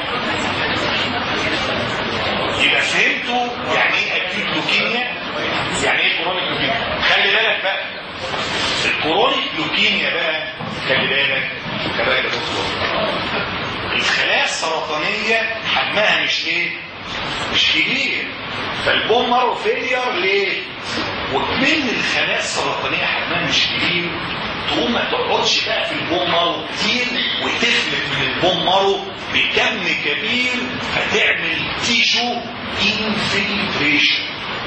يبقى فهمتوا يعني ايه اكيد لوكيميا يعني ايه كرونيك لوكيميا خلي بالك بقى الكرونيك لوكيميا بقى خلي بالك كمان يا دكتور الخلايا السرطانيه حجمها مش ايه مش كبير فالبون مارو فيلير ليه وكمان الخلايا السرطانيه حجمها مش كبير تقوم ما تقعدش بقى في البون مارو كتير وتفلت من البون مارو بكم كبير فتعمل تيشو انفلتريشن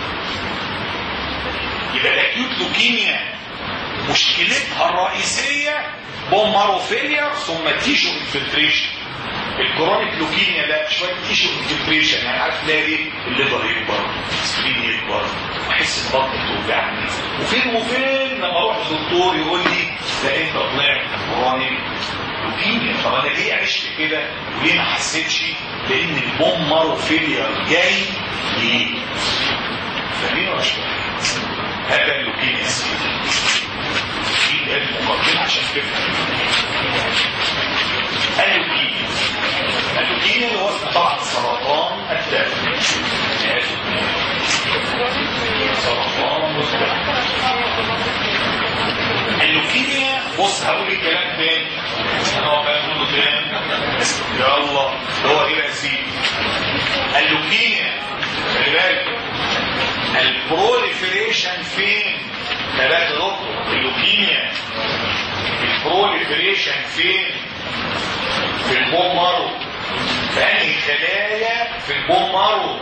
يبقى الاكيوت لوكيميا مشكلتها الرئيسيه بون مارو فيلير ثم تيشو انفلتريشن الكرونيك لوكيميا ده شويه تيشو انفلتريشن يعني عارف تلاقي ايه الليفر يكبر السكرين يكبر احس ان بطني توجعني وفين وفين لما اروح للدكتور يقول لي ده انت طلعت كرونيك لوكيميا طب انا ليه عشت كده وليه ما حسيتش لان البون مارو فيلير جاي ليه فاهمين ولا مش هذا اللوكيميا دي المقدمه عشان تفهم اللوكيميا اللوكيميا اللي هو طبعا سرطان الدم سرطان الدم اللوكيميا بص هقول الكلام تاني انا هو بقى اقوله تاني يا الله هو ايه يا سيدي اللوكيميا خلي بالك البروليفريشن فين ثلاثة دكتور اللوكيميا البروليفريشن فين في البون مارو فانهي خلايا في البون مارو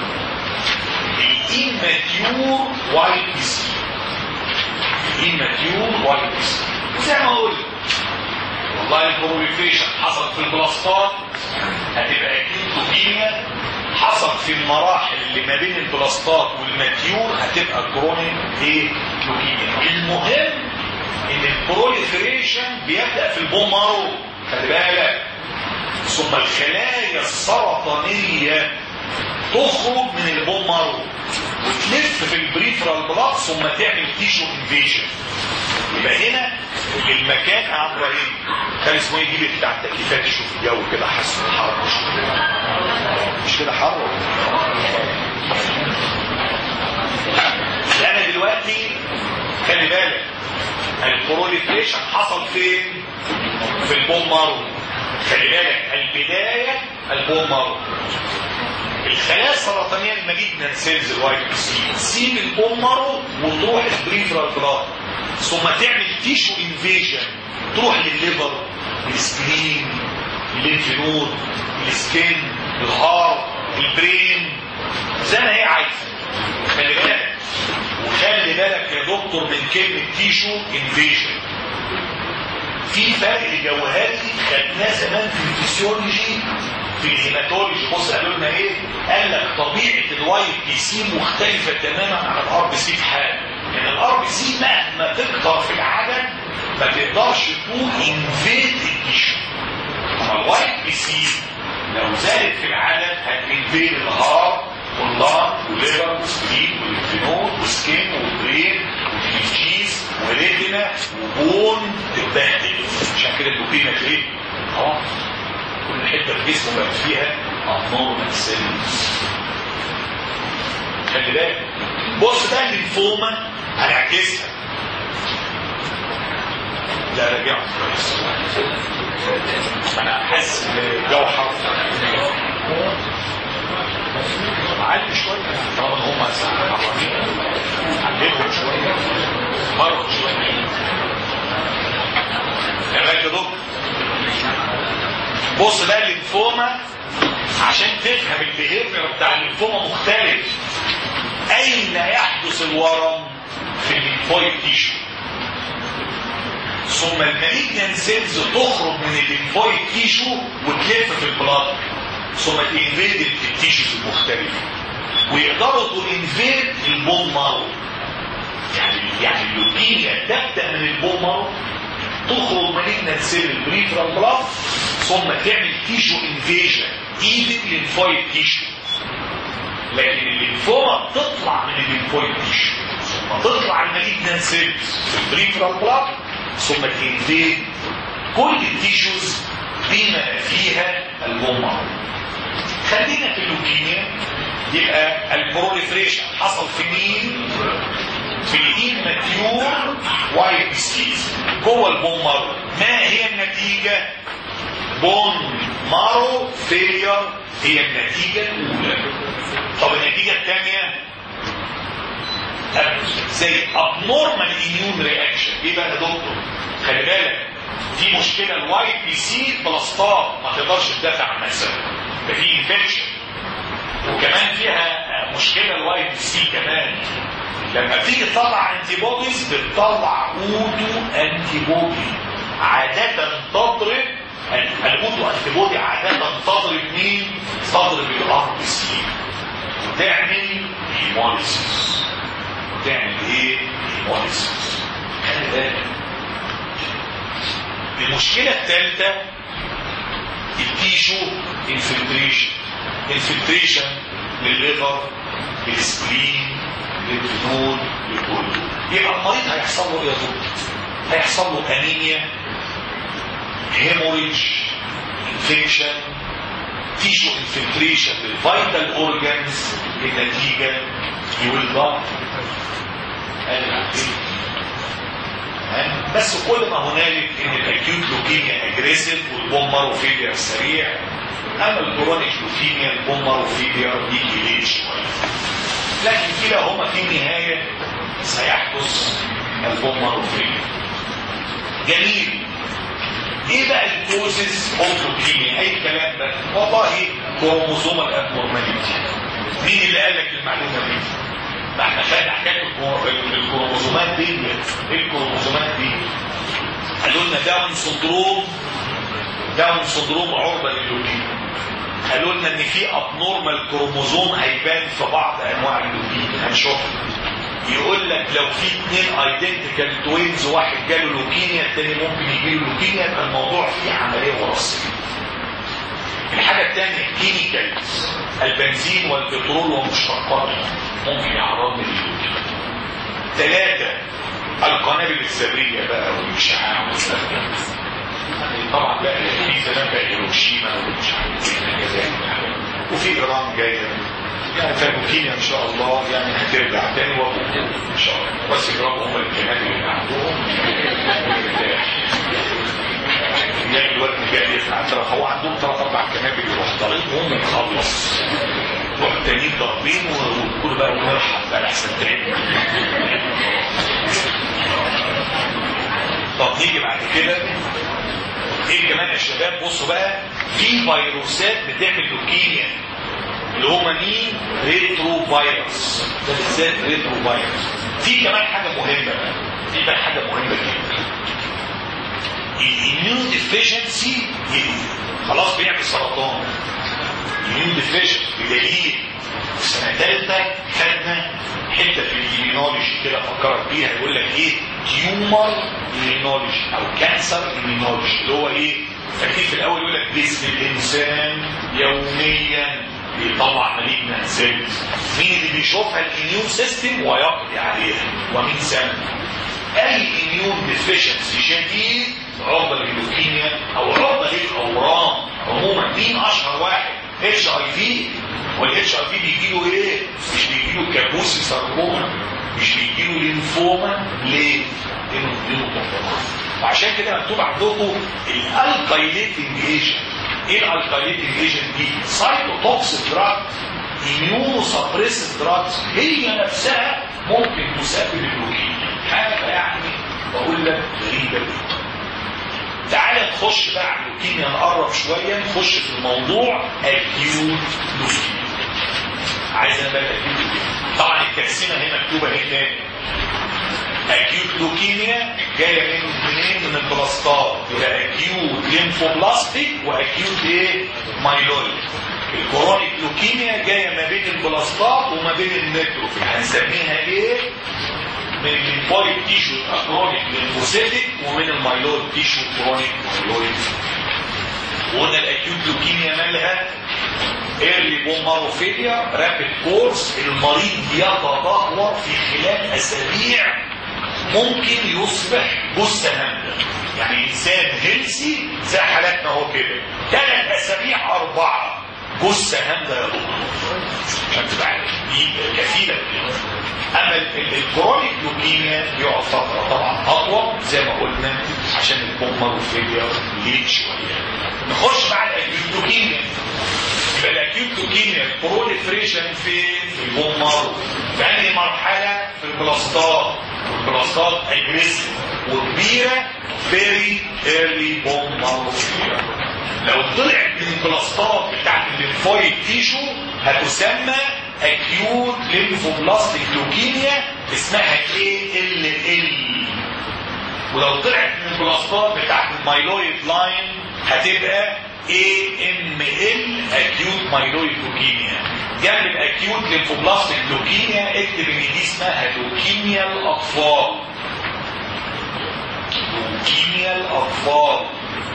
الاماتيور وايت سي الاماتيور وايت سي وزي ما قلت والله البروليفريشن حصل في البلاستات هتبقى اكيد لوكيميا حصل في المراحل اللي ما بين البلاستات والماتيور هتبقى كرونيك ايه لوكيميا المهم ان البروليفريشن بيبدا في البون مارو خلي بالك ثم الخلايا السرطانيه تخرج من البون مارو وتلف في البريفرال بلاد ثم تعمل تيشو انفيجن يبقى هنا المكان يا عم ابراهيم كان اسمه ايه دي بتاع التكييفات شوف الجو كده حاسس بالحر مش مش كده حر انا دلوقتي خلي بالك البروليفريشن حصل فين في البون مارو خلي بالك البدايه البون مارو الخلايا السرطانيه المالجنان سيلز الوايت بي سي تسيب البون مارو وتروح البريفرال بلاد ثم تعمل تيشو انفيجن تروح للليفر السكرين الليمف نود السكين الهارت البرين زي ما هي عايزه خلي بالك وخلي بالك يا دكتور من كلمه تيشو انفيجن في فرق جوهري خدناه زمان في الفسيولوجي في الهيماتولوجي بص قالوا لنا ايه؟ قال لك طبيعه الوايت بي سي مختلفه تماما عن الار بي سي في حاجه يعني الار بي سي مهما تكتر في العدد ما تقدرش تكون انفيد التيشو اما الوايت بي سي لو زادت في العدد هتنفيد الهارت واللار وليفر وسكرين والفينول وسكين وبرين وتيجيز وريتنا وبون تتبهدل عشان كده اللوكيميا ايه؟ اه كل حته في جسمه بقى فيها ابنورمال سيلز خلي بالك بص بقى الليمفوما هنعكسها لا رجعت كويس انا حاسس بالجو حر عالي شويه طبعا هم حرامين علمهم شويه مرض شويه يا دكتور بص بقى الليمفوما عشان تفهم البيهيفير بتاع الليمفوما مختلف اين يحدث الورم في الليمفويد تيشو ثم المالجنان سيلز تخرج من الليمفويد تيشو وتلف في البلاد ثم تنفيد التيشوز المختلفه ويقدروا تنفيد البون مارو يعني يعني اللوكيميا تبدا من البون مارو تخرج مالجنان سيل البريفرال بلاد ثم تعمل تيشو انفيجن ايفن للفويد تيشو لكن الليمفوما تطلع من الليمفويد تيشو ثم تطلع المالجنان سيلز في البريفرال بلاد ثم تنفيد كل التيشوز بما فيها البومة خلينا في اللوكيميا يبقى البروليفريشن حصل في مين في الإيماتيور وايت سكيز جوه البومر ما هي النتيجة بون مارو فيلير هي النتيجة الأولى طب النتيجة الثانية زي abnormal immune reaction ايه بقى يا دكتور خلي بالك في مشكلة الوايت بي سي بلاستات ما تقدرش تدافع عن نفسها ففي انفكشن وكمان فيها مشكلة الوايت بي سي كمان لما تيجي تطلع انتي بوديز بتطلع اوتو انتي بودي عادة تضرب الاوتو انتي بودي عادة تضرب مين؟ تضرب الار بي سي وتعمل هيموليسيس وتعمل ايه؟ هيموليسيس خلي بالك المشكلة الثالثة التيشو انفلتريشن انفلتريشن للليفر للسبلين للجنود لكله يبقى المريض هيحصل له ايه يا دكتور؟ هيحصل له انيميا هيموريج انفكشن تيشو انفلتريشن للفيتال اورجانز النتيجه يولد بس كل ما هنالك ان الاكيوت لوكيميا اجريسيف والبومر فيلير سريع اما الكرونيك لوكيميا البومر فيلير يجي ليه شويه لكن كلاهما في النهايه سيحدث البومر فيلير جميل ايه بقى الكوزز اوف لوكيميا اي كلام ده والله كروموزوم الابنورماليتي مين اللي قال لك المعلومه دي ما احنا خدنا حكايه الكروموزومات دي ايه الكروموزومات دي قالوا لنا داون سندروم داون سندروم عرضه لللوكيميا قالوا لنا ان في ابنورمال كروموزوم هيبان في بعض انواع اللوكيميا هنشوفها يقول لك لو في اثنين ايدنتيكال توينز واحد جاله لوكيميا الثاني ممكن يجي له لوكيميا يبقى الموضوع فيه عمليه وراثيه الحاجة الثانية كيميكالز البنزين والبترول ومشتقاته ممكن يعرض لللوكيميا ثلاثة القنابل الذرية بقى والإشعاع والسلام طبعا بقى في زمان بقى هيروشيما ومش عارف ايه كذا وفي ايران جايه يعني فالبوكيميا ان شاء الله يعني هترجع تاني وابوكيميا ان شاء الله بس يضربوا هم الامكانيات اللي عندهم يعني الوقت جاي يفعل ترى هو عندهم ثلاث اربع قنابل يروح ضاربهم ويخلص والتانيين ضاربين وكل بقى ونرحب بقى احسن تعبنا طب نيجي بعد كده ايه كمان يا شباب بصوا بقى في فيروسات بتعمل لوكيميا اللي هما مين ريترو فيروس ده بالذات ريترو فيروس في كمان حاجه مهمه بقى في بقى حاجه مهمه جدا الاميون ديفيشنسي خلاص بيعمل سرطان الاميون ديفيشنسي بدليل في سنه ثالثه خدنا حته في الاميونولوجي كده فكرت بيها يقول لك ايه تيومر immunology او كانسر immunology اللي هو ايه فاكرين في الاول يقول لك جسم الانسان يوميا بيطلع مالجنا سيلز مين اللي بيشوفها الاميون سيستم ويقضي عليها ومين سنه اي اميون ديفيشنسي شديد عرضه لللوكيميا او عرضه للاورام عموما مين اشهر واحد اتش اي في والاتش اي في بيجي له ايه مش بيجي له كابوسي ساركوما مش بيجي له لينفوما ليه لانه له وعشان كده مكتوب عندكم الالكايليتنج ايجنت ايه الالكايليتنج ايجنت دي سايتوتوكسيك دراج اميونو سبريسيف دراجز هي نفسها ممكن تسبب اللوكيميا حاجه يعني بقول لك غريبه جدا تعال نخش بقى على اللوكيميا نقرب شويه نخش في الموضوع اكيوت لوكيميا عايز انا بقى اكيوت لوكيميا طبعا التقسيمه هنا مكتوبه ايه تاني اكيوت لوكيميا جايه من منين من البلاستات يبقى اكيوت ليمفوبلاستيك واكيوت ايه مايلويد الكورونيك لوكيميا جايه ما بين البلاستات وما بين النيتروفيل هنسميها ايه من الليمفويد تيشو كرونيك ليمفوسيتك ومن المايلويد تيشو كرونيك مايلويد وقلنا الاكيوت لوكيميا مالها ايرلي بوماروفيليا رابيد كورس المريض يتدهور في خلال اسابيع ممكن يصبح جثه هامده يعني انسان هيلسي زي حالاتنا اهو كده ثلاث اسابيع اربعه جثه هامده يا دكتور عشان تبقى عارف دي كفيله اما الكرونيك لوكيميا بيقعد فتره طبعا اطول زي ما قلنا عشان البوماروفيليا ليه شويه نخش مع الاكيوت لوكيميا يبقى الاكيوت لوكيميا البروليفريشن فين في البومارو في انهي مرحله في البلاستات البلاستات اجريسيف وكبيره فيري ايرلي بوماروفيليا لو طلعت من البلاستات بتاعت الليمفويد تيشو هتسمى اكيوت ليمفوبلاستيك لوكيميا اسمها اي ال ال ولو طلعت من البلاستات بتاعت المايلويد لاين هتبقى اي ام ال اكيوت مايلويد لوكيميا جنب الاكيوت ليمفوبلاستيك لوكيميا اكتب ان دي اسمها لوكيميا الاطفال لوكيميا الاطفال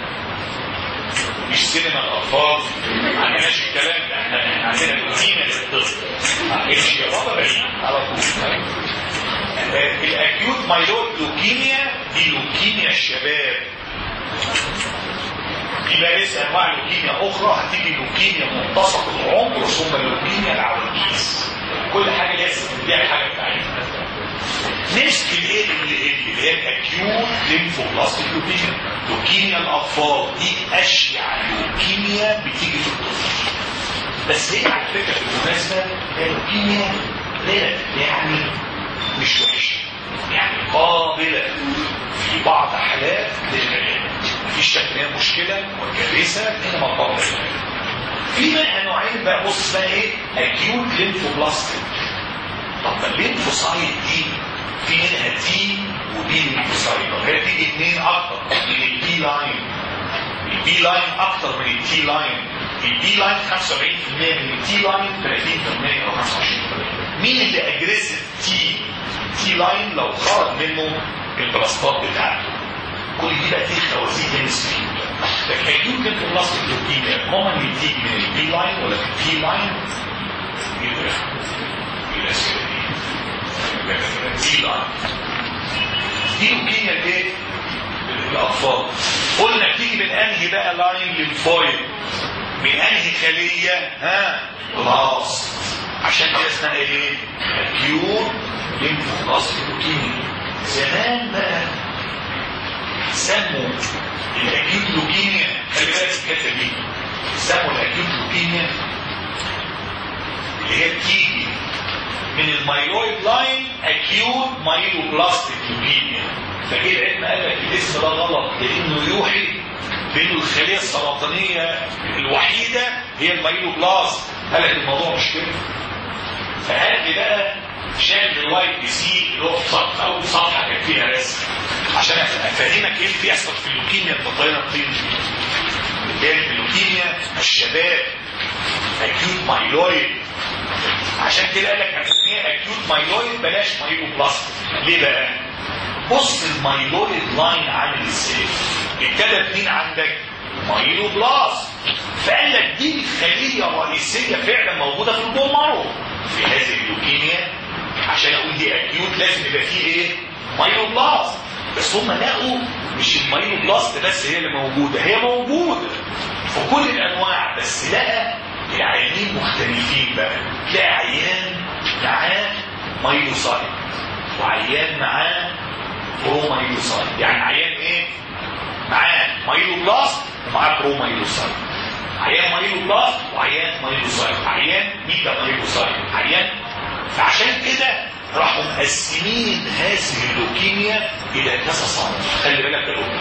مش سينما الاطفال ما عندناش الكلام ده احنا عندنا لوكيميا للطفل امشي يا بابا بعيد على طول الاكيوت مايلويد لوكيميا دي لوكيميا الشباب في بقى لسه انواع لوكيميا اخرى هتيجي لوكيميا منتصف العمر ثم لوكيميا العواجيز كل حاجه لازم تديها الحاجه بتاعتها نفس الايه اللي هي الاكيوت ليمفوبلاستيك لوكيميا لوكيميا الاطفال دي اشيع لوكيميا بتيجي في الطفل بس هي على فكره بالمناسبه هي لوكيميا يعني مش وحشه يعني قابله في بعض حالات للعلاج مفيش شكلها مشكله وكارثه انما قابله في بقى نوعين بقى بص اسمها ايه اكيوت ليمفوبلاستيك طب ما الليمفوسايت دي في منها تي وبي ليمفوسايت طب هي تيجي اثنين اكتر من البي لاين البي لاين اكتر من التي لاين البي لاين 75% من التي لاين 30% او 25% مين اللي اجريسيف تي تي لاين لو خرج منه البلاستات بتاعته كل دي بقى فيه خوازيق هيمسفير لكن اكيوت ليمفوبلاستيك لوكيميا كومن بتيجي من البي لاين ولا في البي لاين يبقى يبقى البي لاين دي لوكيميا الايه؟ الاطفال قلنا بتيجي من انهي بقى لاين للفويد من انهي خليه ها بلاس عشان كده اسمها ايه اكيوت ليمفوبلاستيك لوكيميا زمان بقى سموا الاكيوت لوكيميا خلي بالك الحته دي سموا الاكيوت لوكيميا اللي هي بتيجي من المايلويد لاين اكيوت مايلوبلاستيك لوكيميا فجه العلم قال لك الاسم ده غلط لانه يوحي بانه الخليه السرطانيه الوحيده هي المايلوبلاست قال لك الموضوع مش كده فهات لي بقى شايف الواي بي سي اللي هو في صفحه اول صفحه كان فيها رسم عشان افهمك ايه اللي بيحصل في اللوكيميا البطينه الطين اللي هي اللوكيميا الشباب اكيوت مايلويد عشان كده قال لك هنسميها اكيوت مايلويد بلاش مايلوبلاست ليه بقى؟ بص المايلويد لاين عامل ازاي ابتدى مين عندك مايلوبلاست فقال لك دي الخليه الرئيسيه فعلا موجوده في البومارو في هذه اللوكيميا عشان اقول دي اكيوت لازم يبقى فيه ايه مايلوبلاست بس هم لقوا مش المايلوبلاست بس هي اللي موجوده هي موجوده في كل الانواع بس لقى العيانين مختلفين بقى تلاقي عيان معاه مايلوسايت وعيان معاه برومايلوسايت يعني عيان ايه معاه مايلوبلاست ومعاه برومايلوسايت عيان مايلوبلاست وعيان مايلوسايت عيان ميتا مايلوسايت عيان فعشان كده راحوا مقسمين هذه اللوكيميا الى كذا صنف خلي بالك يا لوكيميا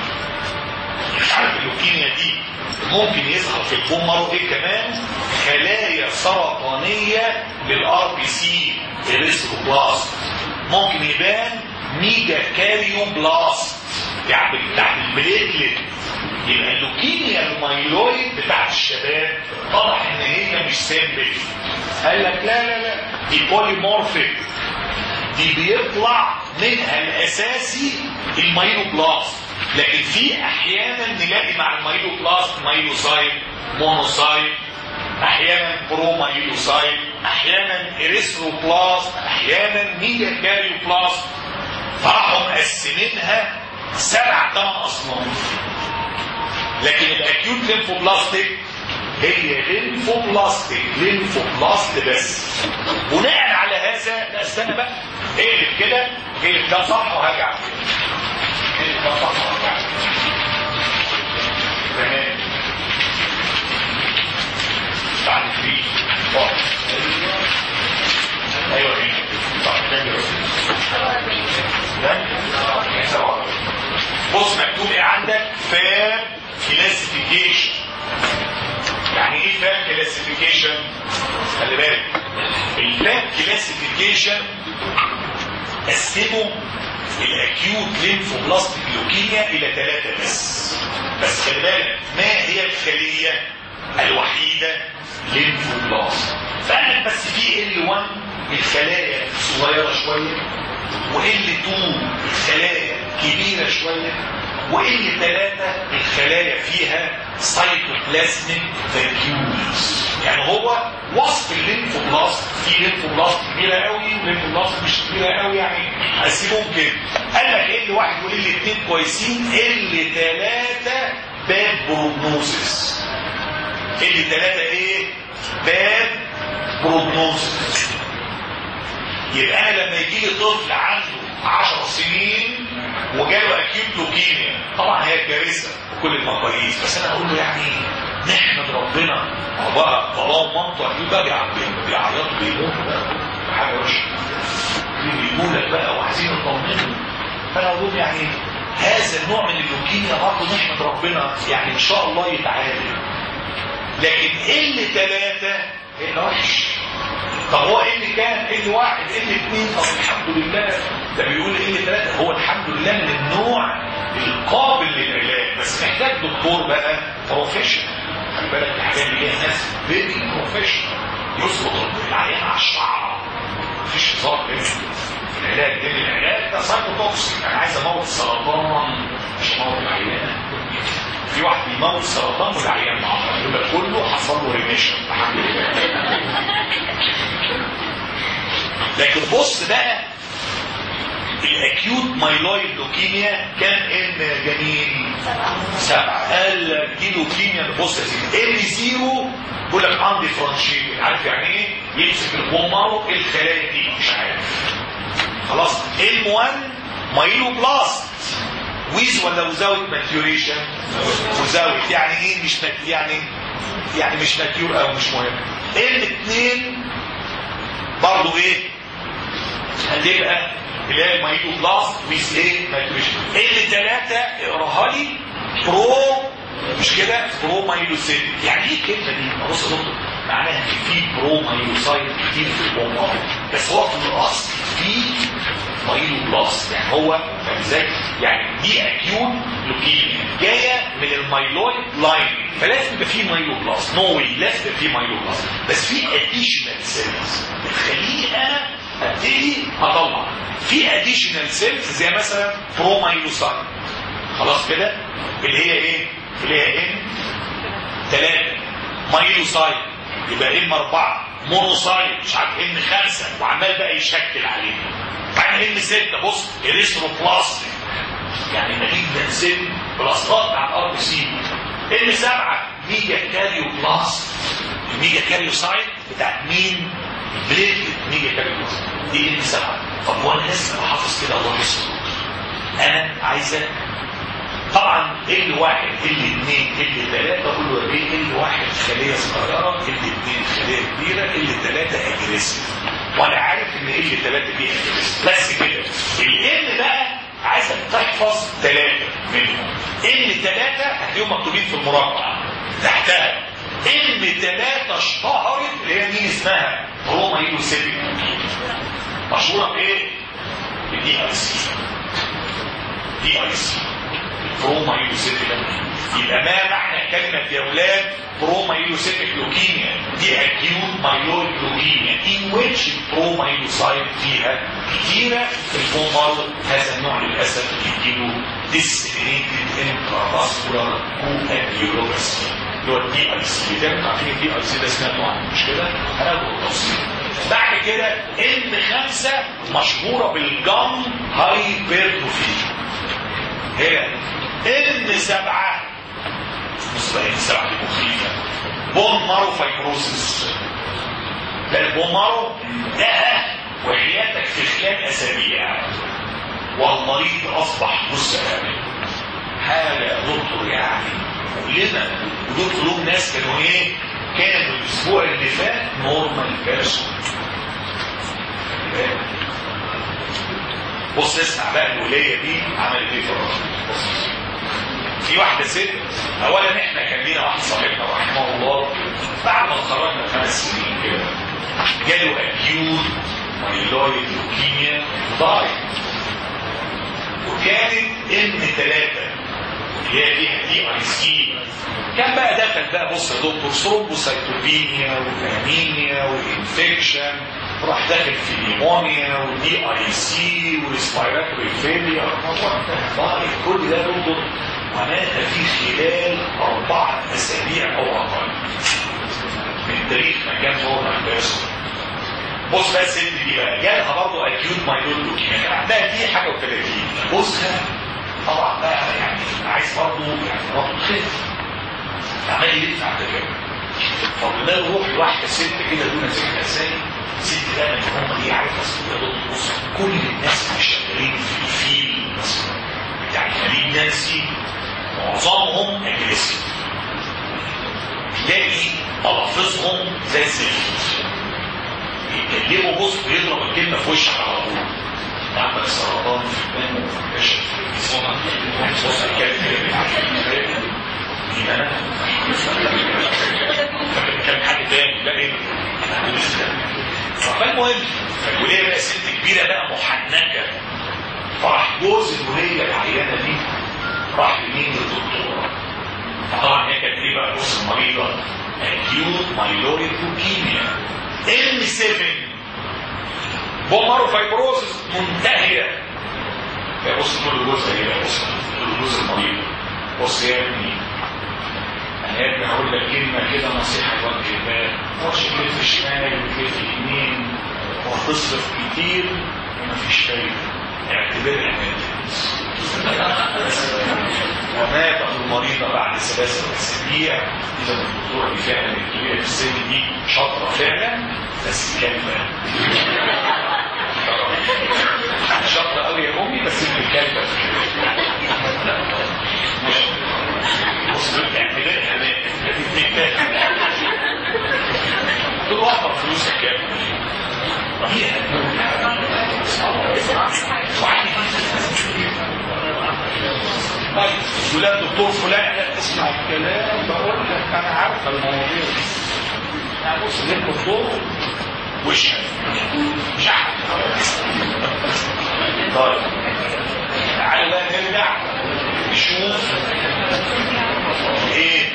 عارف اللوكيميا دي ممكن يظهر في البومر ايه كمان خلايا سرطانيه للار بي سي الريستروبلاست ممكن يبان ميجا كاريوبلاست يعني بتاعت البليتلت يبقى اللوكيميا المايلويد بتاعت الشباب طرح ان هي مش سامبل قال لك لا لا لا دي بوليمورفيك دي بيطلع منها الاساسي المايلوبلاست لكن في احيانا نلاقي مع المايلوبلاست مايلوسايت مونوسايت احيانا برومايلوسايت احيانا اريثروبلاست احيانا ميجا كاريوبلاست فراحوا مقسمينها سبع ثمان اصناف لكن الاكيوت ليمفوبلاستيك هي ليمفوبلاستيك ليمفوبلاست بس بناء على هذا لا استنى بقى اقلب كده اقلب كام صفحه وهرجع اقلب كام صفحه وهرجع تمام بعد فري ايوه ايوه بص مكتوب ايه عندك فاب كلاسيفيكيشن يعني ايه فاب كلاسيفيكيشن خلي بالك الفاب كلاسيفيكيشن قسموا الاكيوت ليمفوبلاستيك لوكيميا الى ثلاثه بس بس خلي بالك ما هي الخليه الوحيده ليمفوبلاست فقال بس في ال 1 الخلايا صغيره شويه وال 2 الخلايا كبيره شويه وال 3 الخلايا فيها سايتوبلازميك فاكيولز يعني هو وصف الليمفوبلاست في ليمفوبلاست كبيره قوي وليمفوبلاست مش كبيره قوي يعني قسموهم كده قال لك ال 1 وال 2 كويسين ال 3 باد بروجنوزس ال 3 ايه باد بروجنوزس يبقى انا لما يجي لي طفل عنده 10 سنين وجاله اكيوت لوكيميا طبعا هي كارثه بكل المقاييس بس انا اقول له يعني نحمد ربنا هو بقى طالما مامته اكيد بقى بيعيطوا بيموتوا بقى حاجه وحشه بيجوا لك بقى وعايزين يطمنوا فانا اقول لهم يعني هذا النوع من اللوكيميا برضه نحمد ربنا يعني ان شاء الله يتعالج لكن ال ثلاثه اللي وحش طب هو ايه اللي كان ايه اللي واحد ايه اللي اثنين طب الحمد لله ده بيقول ايه اللي ثلاثه هو الحمد لله من النوع القابل للعلاج بس محتاج دكتور بقى بروفيشنال خلي بالك الحاجات دي ليها ناس فيري بروفيشنال يظبط العيان على الشعر مفيش هزار هنا في العلاج لان العلاج ده سايكوتوكسيك انا عايز اموت السرطان مش اموت العيان في واحد بيموت سرطان والعيان معاه يبقى كله حصل له ريميشن الحمد لله لكن بص بقى الاكيوت مايلويد لوكيميا كان ان جميل سبعة قال لك دي لوكيميا بص يا سيدي ال زيرو بيقول لك عندي فرانشيل عارف يعني ايه يمسك البومارو الخلايا دي مش عارف خلاص ام 1 مايلو بلاست ويز ولا وزاوت ماتيوريشن وزاوت يعني ايه مش مات يعني يعني مش ماتيور او مش مهم ال 2 برضه ايه هتبقى اللي هي المايلو بلاست ويز ايه ماتيوريشن ال 3 اقراها لي برو مش كده برو مايلوسيت يعني ايه الكلمه دي بص يا دكتور معناها ان في برو مايلوسايت كتير في البومبار بس هو في الاصل في مايلو بلاست يعني هو فاهم ازاي يعني دي اكيوت لوكيميا جايه من المايلويد لاين فلازم يبقى في مايلو بلاست نو واي لازم يبقى في مايلو بلاست بس في اديشنال سيلز بتخليني انا ابتدي اطلع في اديشنال سيلز زي مثلا برو مايلوسايت خلاص كده اللي هي ايه اللي هي ام 3 مايلوسايت يبقى ام 4 مونوسايت مش عارف ام 5 وعمال بقى يشكل عليه بعدين ام 6 بص اريثروبلاستيك يعني نتيجه سن بلاستات بتاع الار بي سي ام 7 ميجا كاريو بلاست الميجا كاريو سايت بتاعت مين؟ بليت ميجا كاريو بلاست دي ام 7 طب وانا لازم احافظ كده الله يستر انا عايزك طبعا ال واحد ال اثنين ال ثلاثة كله ايه ال واحد خلية صغيرة ال اثنين خلية كبيرة ال ثلاثة اجريسيف وانا عارف ان ال ثلاثة دي اجريسيف بس كده ال بقى عايزك تحفظ ثلاثة منهم ال ثلاثة هتلاقيهم مكتوبين في المربع تحتها ال ثلاثة اشتهرت اللي هي مين اسمها روما يوسيبي مشهورة بايه؟ بدي اي سي دي اي سي بروما يوسيفيك يبقى ما معنى كلمة يا ولاد بروما يوسيفيك لوكيميا دي اكيوت مايلويد لوكيميا in which بروما يوسايد فيها كتيرة البومر هذا النوع للأسف يجيله disseminated intravascular coagulopathy اللي هو الدي اي سي ده انتوا عارفين الدي اي سي ده سمعتوا عنه مش كده؟ هناخده بالتفصيل بعد كده ان خمسة مشهورة بالجم هايبرتروفي هنا ان سبعة بص بقى ان سبعة دي مخيفة بون مارو فايبروسيس ده البون مارو ده وحياتك في خلال اسابيع والمريض اصبح مستقبل حالة يا دكتور يعني مؤلمة ودول كلهم ناس كانوا ايه كانوا الاسبوع اللي فات نورمال بيرسون بص اسمع بقى الولايه دي عملت ايه في الراجل في واحده ست اولا احنا كان لينا واحد صاحبنا رحمه الله بعد ما اتخرجنا خمس سنين كده جاله اكيوت مايلويد لوكيميا ضاعت وكانت ام ثلاثه اللي هي فيها دي اي سي كان بقى دخل بقى بص يا دكتور ثرومبوسايتوبينيا وانيميا وانفكشن راح داخل في نيمونيا ودي اي سي وريسبيراتوري فيلير ضايق كل ده دكتور ومات في خلال أربعة أسابيع أو أقل من تاريخ ما كان هو بيرسون بص بقى الست دي بقى جالها برضه اكيوت مايلود لوكيميا كان عندها دي حاجه و30 جوزها طبعا بقى يعني عايز برضه يعني برضه خف عمال يلف على كده فبدأ يروح لواحده ست كده دون ذكر اسامي ست بقى من هم دي عارف بص كل الناس اللي شغالين في الفيل مثلا بتاع الخليج نانسي معظمهم اجريسيف تلاقي الفاظهم زي الزفت يتكلموا بص بيضرب الكلمه في وشك على طول عندك سرطان في الدم وفكشف في جسمك بص الكلمه يبقى انا كان حد تاني لا ايه فالمهم فالوليه بقى ست كبيره بقى محنكه فراح جوز الوليه العيانه دي راح لمين للدكتوره فطبعا هي كانت ايه بقى بص المريضه اكيوت مايلويد لوكيميا ام 7 بومارو فايبروسس منتهيه بص كل جزء ايه بص كل جزء المريض بص يا ابني يا ابني هقول لك كلمه كده نصيحه لوجه الله ما تقعدش تلف شمال وتلف يمين وهتصرف كتير ومفيش فايده اعتبرها ماتت وماتت المريضة بعد ثلاثة أسابيع إذا الدكتورة دي فعلا الكبيرة في السن دي شاطرة فعلا بس كلمة شاطرة قوي يا أمي بس انت كلمة بص دول اعتبرها ماتت دول وفر فلوسك كام هي طيب ولا الدكتور فلان لا اسمع الكلام بقول لك انا عارفه المواضيع انا بص ليه الدكتور وشها مش عارف طيب تعالى بقى نرجع نشوف ايه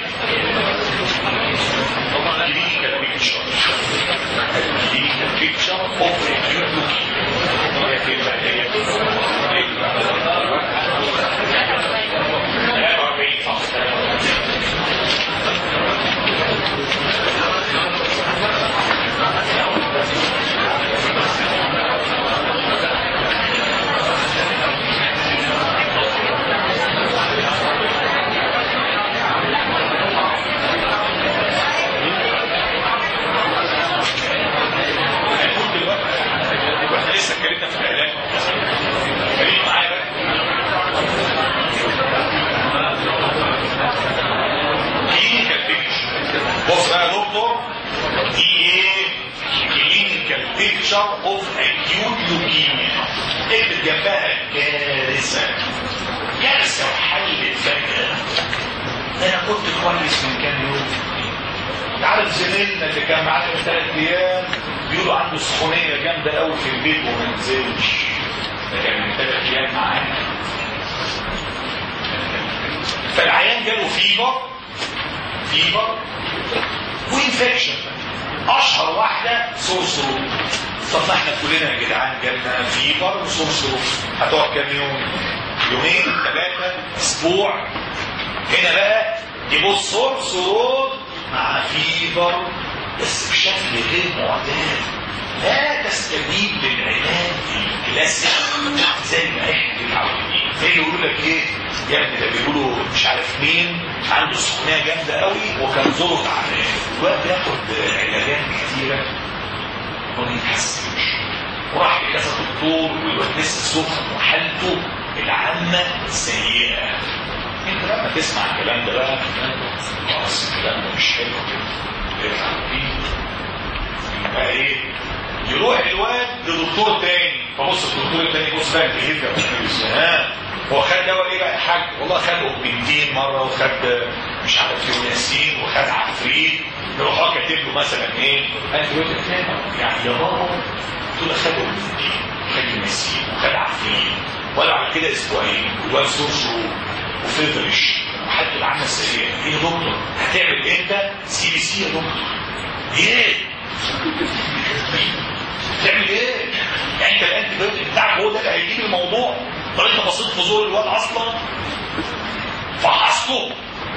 clinical picture clinical picture of acute leukemia هي كلمة هي هنقول دلوقتي واحنا لسه اتكلمنا في الاعلان خليك معايا بقى كلينيكال بيكتشر بص بقى يا دكتور دي ايه كلينيكال بيكتشر اوف اكيوت لوكيميا اكتب جنبها كارثه كارثه وحل فجاه ده انا كنت كويس من كام يوم عارف زميلنا اللي كان معانا من ثلاث ايام بيقولوا عنده سخونيه جامده قوي في البيت وما نزلش ده كان من ثلاث ايام معانا فالعيان جاله فيبر فيبر وانفكشن اشهر واحده سورسرو طب ما احنا كلنا يا جدعان جالنا فيبر وسورسرو هتقعد كام يوم يومين ثلاثه اسبوع هنا بقى يبص سورسرو مع فيبر بس بشكل غير معتاد لا تستجيب للعلاج الكلاسيك زي ما احنا متعودين زي يقولوا لك ايه يا ابني ده بيقولوا مش عارف مين عنده سخونيه جامده قوي وكان زوره تعبان الوقت بياخد علاجات كتيره وما بيتحسنش وراح لكذا دكتور والوقت لسه سخن وحالته العامه سيئه انت لما تسمع الكلام ده بقى خلاص الكلام ده مش حلو كده ارجع فيه يبقى ايه يروح الواد لدكتور تاني فبص الدكتور التاني بص بقى الجهاز ده ها هو خد دواء ايه بقى يا حاج والله خد اوبنتين مره وخد مش عارف يونسين وخد عفريت يروح هو كاتب له مثلا ايه انتي يعني يا بابا قلت له خد اوبنتين خد يونسين وخد عفريت ولا على كده اسبوعين والواد سوشو وفيفرش وحتى العامة السرية ايه يا دكتور هتعمل انت سي بي سي يا دكتور ايه تعمل ايه يعني انت الانتي بايوتيك بتاعك هو ده اللي هيجيب الموضوع طب انت بصيت في زور الواد اصلا فحصته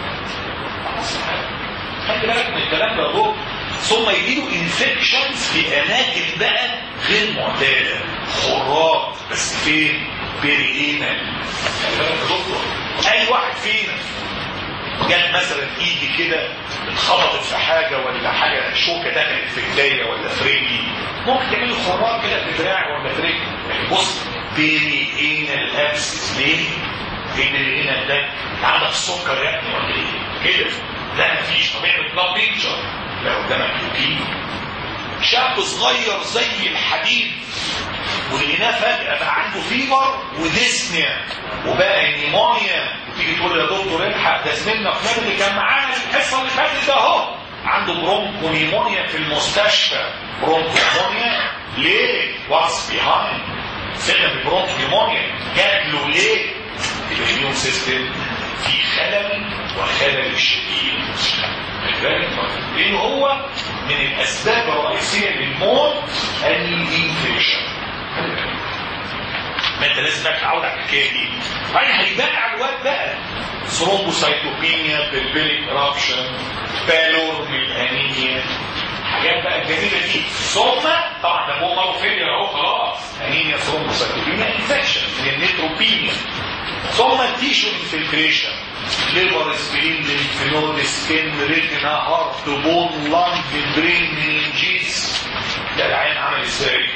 خلي بالك من الكلام ده يا دكتور ثم يجيله انفكشنز في اماكن بقى غير معتاده خراج بس فين بيرينا خلي بالك يا دكتور اي واحد فينا جت مثلا ايدي كده اتخبطت في حاجه ولا حاجه شوكه دخلت في ايديا ولا في رجلي ممكن تعمل لي خراج كده في دراعي ولا في رجلي بص بيرينا الابسس ليه؟ بيرينا ده عندك سكر يا ابني ولا ايه؟ كده لا مفيش طب اعمل بلاد بيكتشر لا قدامك لوكيميا شاب صغير زي الحديد ولقيناه فجأة بقى عنده فيبر وديسنيا وبقى نيمونيا وتيجي تقول يا دكتور الحق ده زميلنا فلان اللي كان معانا الحصة اللي فاتت ده اهو عنده برونكو نيمونيا في المستشفى برونكو نيمونيا ليه؟ واتس بيهايند سيبنا في برونكو نيمونيا جات له ليه؟ الاميون سيستم في خلل وخلل شديد لان هو من الاسباب الرئيسيه للموت الانفكشن ما انت لازم بقى تتعود على الحكايه دي طيب هيبان على الواد بقى ثرومبوسايتوبينيا بلبليك رابشن بالور بالانيميا حاجات بقى الجميله دي ثم طبعا ده هو مارو فيلير اهو خلاص انيميا ثرومبوسايتوبينيا انفكشن من النيتروبينيا ثم تيشو انفلتريشن ليفر سبرين لينفينود سكين ريتنا هارت بون لانج برين مننجيز ده العين عمل ازاي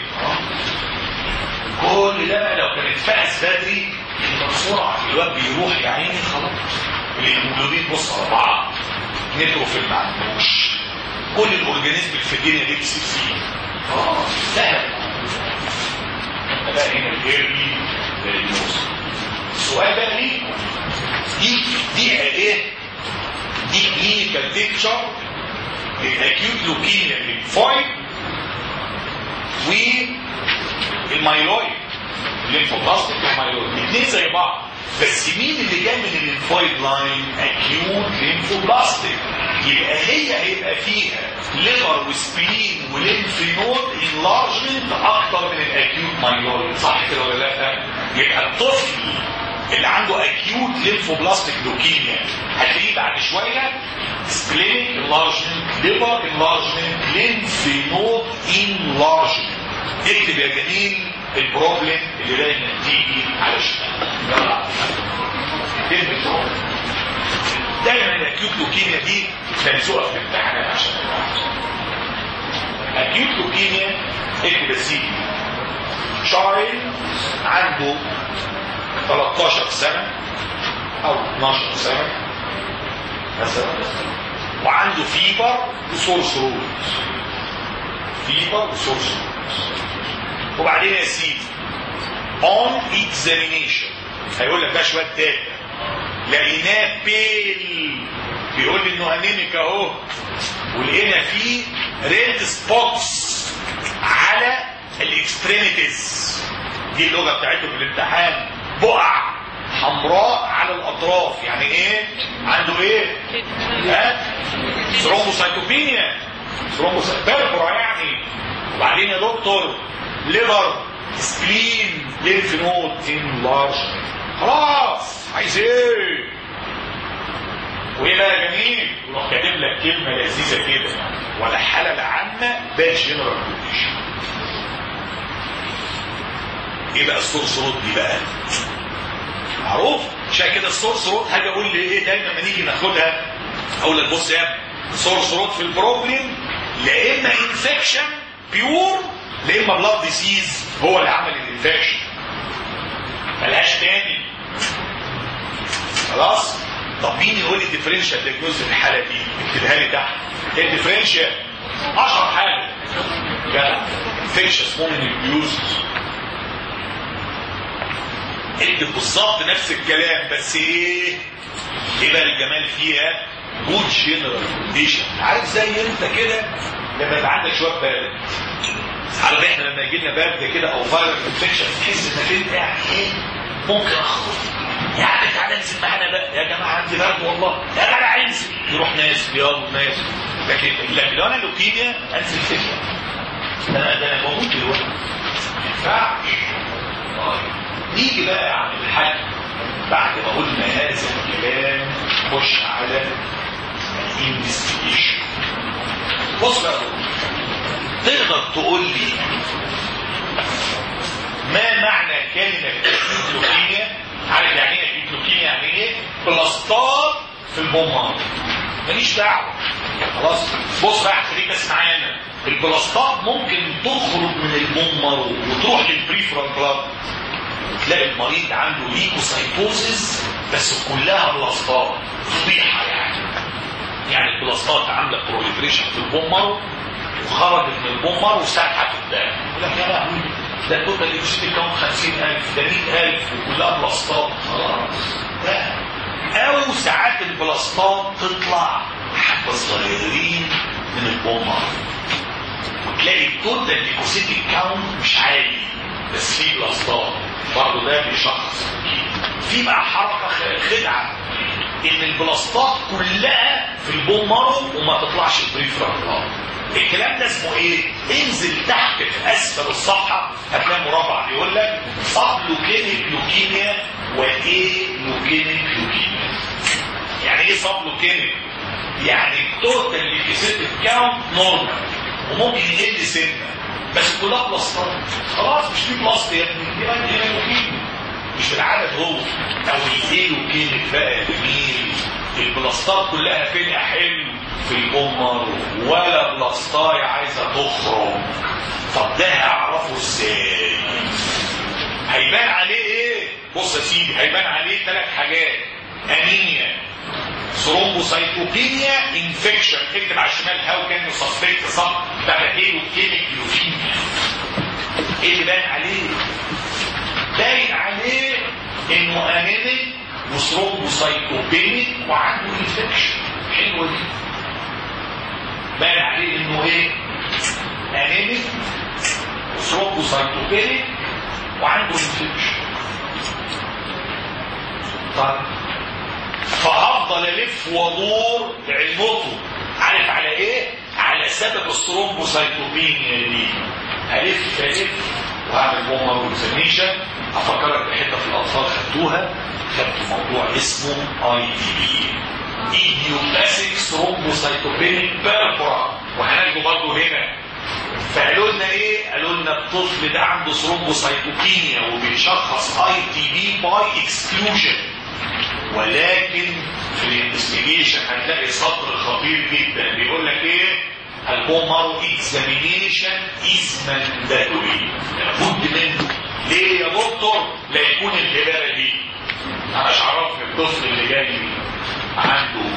كل ده بقى لو كانت فاس بدري يبقى بسرعه الواد بيروح يا عيني خلاص الهيموجلوبين بص اربعه نيتروفيل ما عندوش كل الاورجانيزم اللي في الدنيا دي بيسيب فيه اه سهل بقى هنا الايرلي دايجنوز السؤال بقى ليه دي دي ايه دي كلينيكال بيكتشر للاكيوت لوكيميا الليمفويد والمايلويد الليمفوبلاستيك والمايلويد الاثنين زي بعض بس مين اللي جاي من الليمفويد لاين اكيوت ليمفوبلاستيك يبقى هي هيبقى فيها ليفر وسبلين وليمف نود انلارجمنت اكتر من الاكيوت مايلويد صح كده ولا لا يبقى الطفل اللي عنده اكيوت ليمفوبلاستيك لوكيميا هتلاقيه بعد شويه سبلينك انلارجمنت ليفر انلارجمنت ليمف نود انلارجمنت اكتب يا جميل البروبلم اللي دايما تيجي على الشمال يلا كلمه بروبلم دايما الاكيوت لوكيميا دي تلزقها في الامتحانات عشان اكيوت لوكيميا اكتب يا سيدي شايل عنده 13 سنة او 12 سنة مثلا وعنده فيبر وسورس روت فيبر وسورس روت وبعدين يا سيدي اون اكزامينيشن هيقول لك بقى شويه داتا لقيناه بيل بيقول لي انه انيميك اهو ولقينا فيه ريد سبوتس على الاكستريميتيز دي اللغه بتاعته في الامتحان بقع حمراء على الاطراف يعني ايه عنده ايه ها ثرومبوسايتوبينيا ثرومبوسايتوبينيا يعني وبعدين يا دكتور ليفر سبلين لينف نود انلارج خلاص عايز ايه وايه بقى جميل يروح كاتب لك كلمه لذيذه كده ولا حاله العامه ده جنرال كونديشن ايه بقى السورس رود دي بقى معروف عشان كده السورس رود حاجه اقول لي ايه دايما ما نيجي ناخدها اقول لك بص يا ابني سورس رود في البروبلم لا اما انفكشن بيور لا اما بلاد ديسيز هو اللي عمل الانفكشن ملهاش تاني خلاص طب مين يقول لي الديفرنشال دياجنوز في الحاله دي اكتبها لي تحت الديفرنشال اشهر حاجه جدع انفكشن ممكن البيوز اكتب بالظبط نفس الكلام بس ايه ايه بقى الجمال فيها جود جنرال كونديشن عارف زي انت كده لما يبقى عندك شويه برد عارف احنا لما يجي لنا برد كده او فايرال انفكشن تحس انك انت يعني ايه ممكن اخرج يعني تعالى انزل معانا بقى يا جماعه عندي برد والله يا جماعه انزل يروح ناس يلا ناس لكن لكن لو انا لوكيميا انزل فين انا ده انا بموت دلوقتي ما ينفعش نيجي بقى يا عم الحاج بعد ما قلنا هذا الكلام خش على الانفستيجيشن بص بقى تقدر تقول لي ما معنى كلمة لوكيميا عارف يعني ايه لوكيميا يعني ايه بلاستات في البومة ماليش دعوة خلاص بص بقى خليك بس معانا البلاستات ممكن تخرج من البومر وتروح للبريفرال بلاد تلاقي المريض عنده ليكوسايتوزيس بس كلها بلاستات فضيحه يعني يعني البلاستات عامله بروليفريشن في البومر وخرجت من البومر وسرحت قدام يقول لك يا لهوي ده التوتال اكسيتي كام 50000 ده 100000 وكلها بلاستات خلاص ده او ساعات البلاستات تطلع حبه صغيرين من البومر وتلاقي التوتال ليكوسيتي كاونت مش عالي بس في بلاستات برضه ده بيشخص في بقى حركه خدعه ان البلاستات كلها في البون مارو وما تطلعش البريفرال الكلام ده اسمه ايه انزل تحت في اسفل الصفحه هتلاقي مربع بيقول لك سب لوكيميك لوكيميا وايه لوكيميك لوكيميا يعني ايه سبلوكيميك يعني التوتال ليكيسيتيف كاونت نورمال وممكن يقل سنه بس كلها بلاستات خلاص مش في بلاست يا ابني دي بقى هيموجين مش العدد هو او الايه وكلمه بقى جميل البلاستات كلها فين حلو في الامر ولا بلاستاي عايزه تخرج طب ده هعرفه ازاي هيبان عليه ايه بص يا سيدي هيبان عليه ثلاث حاجات انيميا ثرومبوسايتوبينيا انفكشن اكتب على الشمال هاو كان سسبكت صح بقى ايه وكيميك ليوكيميا ايه اللي باين عليه باين عليه انه انيميك وثرومبوسايتوبينيك وعنده انفكشن حلوه دي باين عليه انه ايه انيميك وثرومبوسايتوبينيك وعنده انفكشن طيب فهفضل الف وادور بعلمته عارف على ايه على سبب الثرومبوسايتوبينيا دي الف الف وهعمل بومر والفنيشن افكرك بحته في الاطفال خدتوها خدتوا موضوع اسمه اي دي بي ايديوباسيك ثرومبوسايتوبينيك بيربرا وهناخده برضه هنا فقالوا لنا ايه قالوا لنا الطفل ده عنده ثرومبوسايتوبينيا وبيتشخص اي تي بي باي اكسكلوجن ولكن في الانفستيجيشن هتلاقي سطر خطير جدا بيقول لك ايه البومر اكزامينيشن از مانداتوري لابد منه ليه يا دكتور لا يكون الهباله دي انا مش عرفت الطفل اللي جاي عنده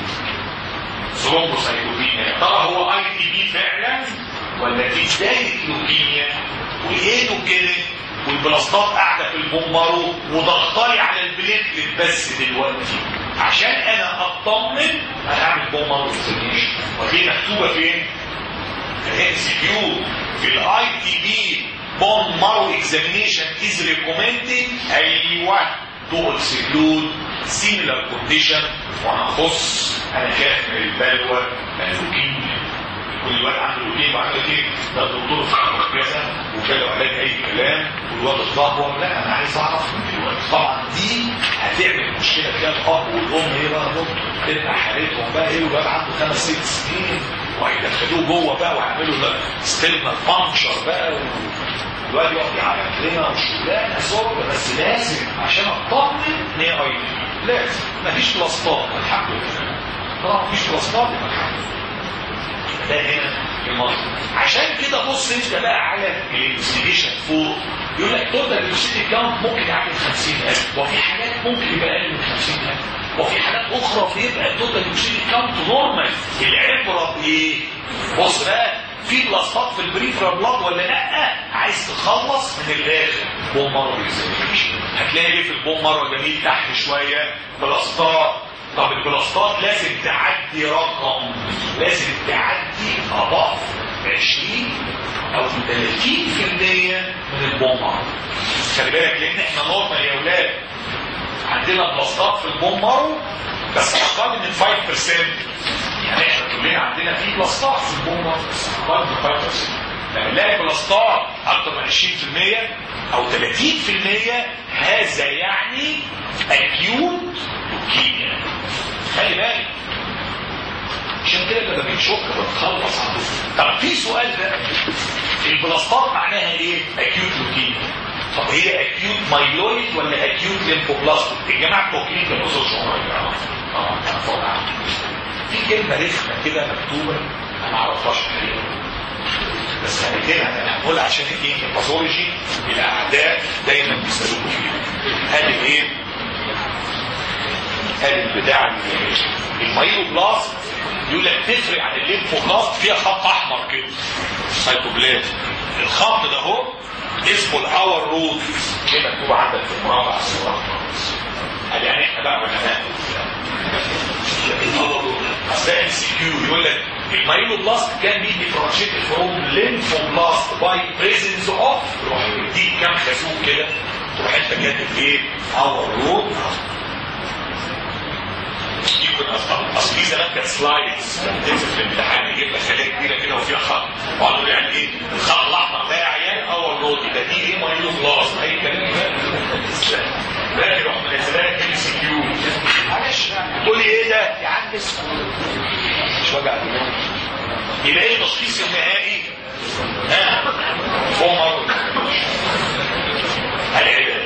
ثرومبوسايتوبينيا يا ترى هو اي تي بي فعلا ولا دي بدايه لوكيميا وايده كده والبلاستات قاعده في البومبارو وضغطالي على البليتلت بس دلوقتي عشان انا اطمن انا هعمل بومبارو اكزامينشن ودي مكتوبه فين؟ في الام سي كيو في الاي تي بي بومبارو اكزامينشن از ريكومندد ايوه تو اكسكلود سيميلر كونديشن وهنخص انا خايف من البلوى من اللوكيميا كل واد عنده لوكيميا وعنده ايه ده الدكتور فعلا كذا وكده وعلاج اي كلام والواد اتدهور لا انا عايز اعرف من دلوقتي طبعا دي هتعمل مشكله فيها الاب والام ايه بقى دكتور تبقى حالتهم بقى ايه والواد عنده خمس ست سنين وهيدخلوه جوه بقى ويعملوا ستيلنا بانكشر بقى الواد يقف يعمل لنا وشغلانه صبر بس لازم عشان اطمن ان هي اي لازم مفيش بلاستات الحمد لله طبعا مفيش بلاستات الحمد لله ده هنا في مصر عشان كده بص انت بقى على الانفستيجيشن فوق يقول لك توتال اليوسيتي كاونت ممكن يعمل 50000 وفي حاجات ممكن يبقى اقل من 50000 وفي حالات اخرى بيبقى التوتال اليوسيتي كاونت نورمال العبره بايه؟ بص بقى في بلاستات في البريفرال بلاد ولا لا عايز تخلص من الاخر بوم مره هتلاقي ايه في البوم مره جميل تحت شويه بلاستات طب البلاستات لازم تعدي رقم لازم تعدي اضعاف 20 او 30% من البومر خلي بالك لان احنا نورمال يا اولاد عندنا بلاستات في البومر بس اقل من 5% يعني احنا كلنا عندنا في بلاستات في البومر بس اقل من 5% لما نلاقي بلاستات اكتر من 20% او 30% هذا يعني اكيوت لوكيميا خلي بالك عشان كده لما بجيب شوك بتخلص على طب في سؤال بقى البلاستات معناها ايه اكيوت لوكيميا طب هي اكيوت مايلويد ولا اكيوت ليمفوبلاستيك الجماعه التوكيل كانوا وصلوا شغل اه في كلمه رخمه كده مكتوبه انا ما اعرفهاش الحقيقه بس هنكتبها هنقولها عشان ايه الباثولوجي الاعداء دايما بيسالوكوا فيها هذه ايه هذه بتاع المايلوبلاست يقول لك تفرق عن الليمفوبلاست فيها خط احمر كده سايتوبلازم الخط ده اهو اسمه الاور رود كده مكتوب عندك في المربع الصوره قال يعني احنا بقى علماء اصل ام سي كيو يقول لك المايلوبلاست كان بي ديفرنشيت فروم ليمفوبلاست باي بريزنس اوف يروح يديك كام خازوق كده تروح انت كاتب ايه اور رود يكون اصل في زمان كانت سلايدز تنزل في الامتحان يجيب لك خليه كبيره كده وفيها خط وقعدوا يعني ايه الخط الاحمر ده يا عيال اول رود ده دي ايه مايلو بلاس اي كلام ده يروح منزلها لك ام سي كيو معلش تقول لي ايه ده اسمه مش وجع دماغ يبقى ايه التشخيص النهائي ها فومر العلاج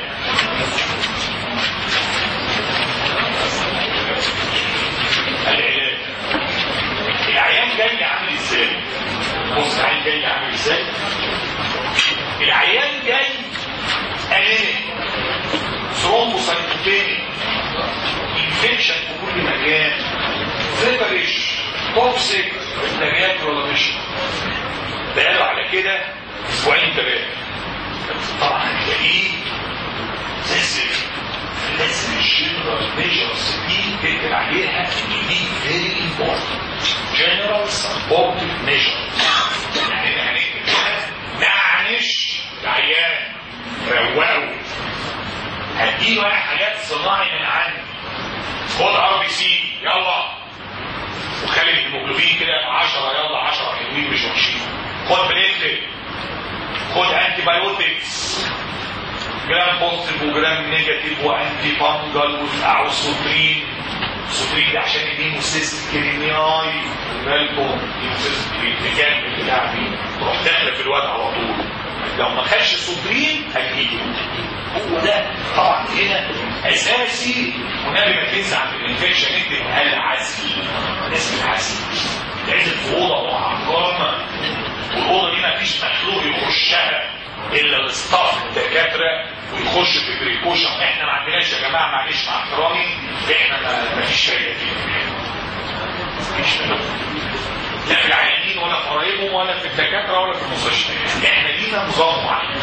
العلاج العيان جاي عامل ازاي بص العيان جاي عامل ازاي العيان جاي انيميك ثرومبوسايتوبينيك انفكشن في كل مكان فيبرش توكسيك ده بياكل ولا بيشرب بقاله على كده اسبوعين ثلاثه طبعا هتلاقيه زي الزفت لازم الجنرال ميجرز دي تكتب عليها ان دي فيري امبورتنت جنرال سبورتيف ميجرز يعني احنا هنكتب كده نعنش العيان روقه هديله انا حاجات صناعي من عندي خد ار بي سي يلا وخلي الهيموجلوبين كده 10 يلا 10 حلوين مش وحشين خد بليتلت خد انتي بايوتكس جرام بوزيتيف وجرام نيجاتيف وانتي فانجل وتقعوا سوترين سوترين دي عشان الهيموسيست كرينياي بالكم الهيموسيست كرينياي بتاع دي تروح داخله في الواد على طول لو ما خدش سوترين هتجيله هو ده طبعا هنا اساسي ونبي ما تنسى عند الانفكشن اكتب العزل اسم العزل لازم في اوضه معقمه والاوضه دي ما فيش مخلوق يخشها الا الاستاف الدكاتره ويخش في بريكوشن احنا ما عندناش يا جماعه معلش مع احترامي احنا ما فيش فايده فينا مفيش فايده لا في العيانين ولا في قرايبهم ولا في الدكاتره ولا في المستشفى احنا لينا نظام معين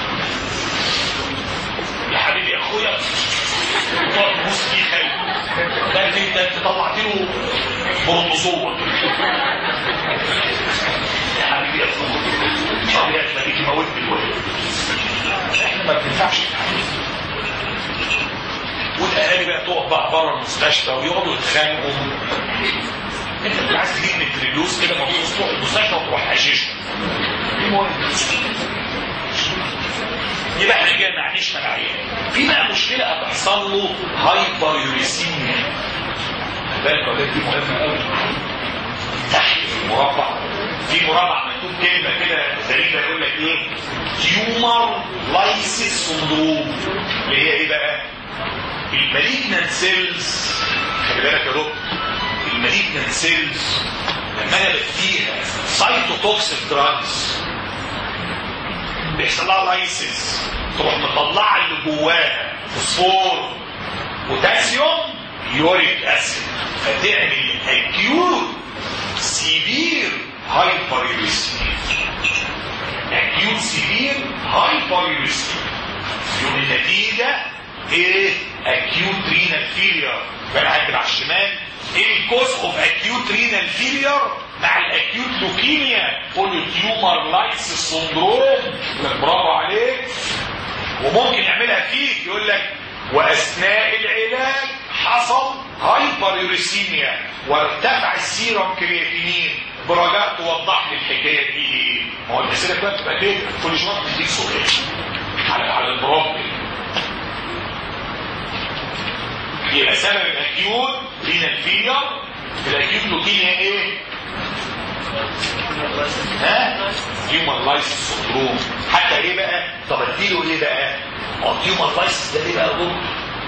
يا حبيبي يا اخويا تقعد تبص فيه خايف ده انت انت طلعت له برونوزور يا حبيبي يا اخويا ان شاء الله تلاقيك موت بالولد احنا ما بننفعش والاهالي بقى تقف بقى بره المستشفى ويقعدوا يتخانقوا انت اللي عايز تجيب من الفلوس كده مخصوص تروح المستشفى وتروح حشيشه المهم يبقى احنا كده نعنيش العيان في بقى مشكله هتحصل له هايبر يوريسيميا بالك ولا دي مهمه قوي تحت في المربع في مربع مكتوب كلمه كده غريبه يقول لك ايه تيومر لايسيس سندروم اللي هي ايه بقى المالجنان سيلز خلي بالك يا دكتور المالجنان سيلز لما انا بديها سايتوتوكسيك دراجز بيحصل لها لايسيس تروح مطلعه اللي جواها فوسفور بوتاسيوم يوريك اسيد فتعمل اكيوت سيفير هايبر يوريسميا اكيوت سيفير هايبر يوريسميا يوم النتيجه ايه اكيوت رينال فيلير بقى هكتب على الشمال ايه الكوز اوف اكيوت رينال فيلير مع الاكيوت لوكيميا قول تيومر لايسيس سندروم يقول برافو عليك وممكن يعملها فيك يقول لك واثناء العلاج حصل هايبر يوريسيميا وارتفع السيرم كرياتينين برجاء توضح لي الحكايه دي ايه؟ ما هو الاسئله كلها بتبقى كده كل شويه بتديك سؤال على على المربي يبقى سبب الاكيوت رينال فيلير الاكيوت لوكيميا ايه؟ ها؟ هيومن لايسيس سندروم حتى ايه بقى؟ طب اديله ايه بقى؟ هو الهيومن لايسيس ده ايه بقى دول؟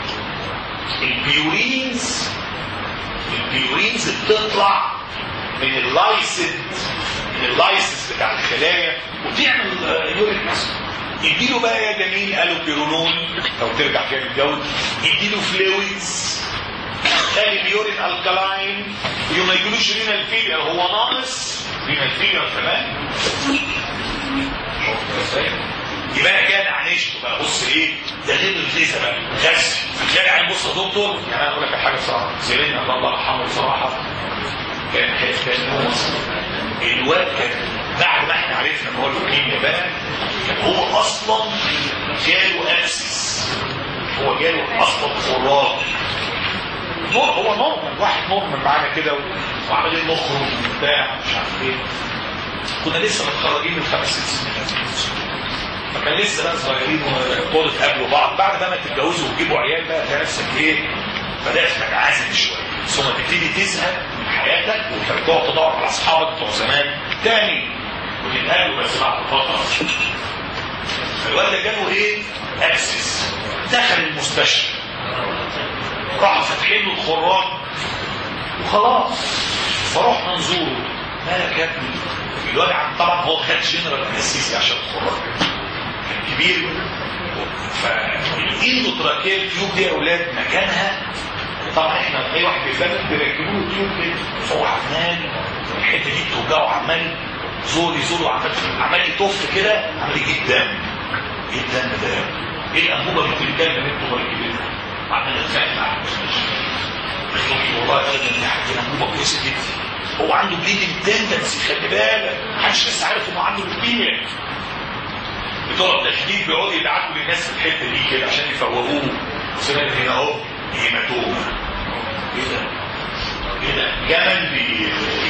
البيورينز البيورينز بتطلع من اللايسيد من اللايسيس بتاع الخلايا وتعمل يوريك اسيد اديله بقى يا جميل قالوا بيرونول لو ترجع كده الجو اديله فلويدز خلي اليورين الكلاين وما يجيلوش رينال فيلير هو ناقص رينال فيلير كمان يبقى انا كده عانشته بقى بص ايه ده غير الفيزا بقى غش هتلاقي عين بص يا دكتور يعني انا اقول لك حاجه صراحه سيرين الله يرحمه بصراحه كان كان هو الواد كان بعد ما احنا عرفنا ان هو لوكيميا بقى كان هو اصلا جاله ابسس هو جاله اصلا خراج نور هو نورمال واحد نورمال معانا كده وعمالين نخرج وبتاع مش عارف ايه كنا لسه متخرجين من خمس ست سنين فكان لسه بقى صغيرين وطولت قابلوا بعض بعد بقى ما تتجوزوا وتجيبوا عيال بقى تلاقي نفسك ايه بدات انك عازل شويه ثم تبتدي تزهق حياتك وترجع تدور على اصحابك بتوع زمان تاني وتتقابلوا بس بعد فتره الواد ده جاله ايه؟ اكسس دخل المستشفى راحوا فاتحين له الخراج وخلاص فرحنا نزوره مالك يا ابني الواد عم طبعا هو خد جنرال انستيزيا عشان الخراج كبير فالاندوتراكيه تيوب دي يا اولاد مكانها طبعا احنا اي واحد بيفكر بيركبوا له تيوب كده فهو عمال الحته دي بتوجعه عمال زوري زوري عمال عمال يطف كده عمال يجيب دم ايه الدم ده؟ ايه الانبوبه اللي بتتكلم اللي انتوا مركبينها؟ عمال يتخانق مع المستشفى والله يا ابني ده حاجه انبوبه كويسه جدا هو عنده بليدنج تندنسي خلي بالك محدش لسه عارف انه عنده لوكيميا بتوع التشديد بيقعدوا يدعكوا للناس في الحته دي كده عشان يفوقوه سمعت هنا اهو هيماتوما ايه ده؟ ايه ده؟ جمل بي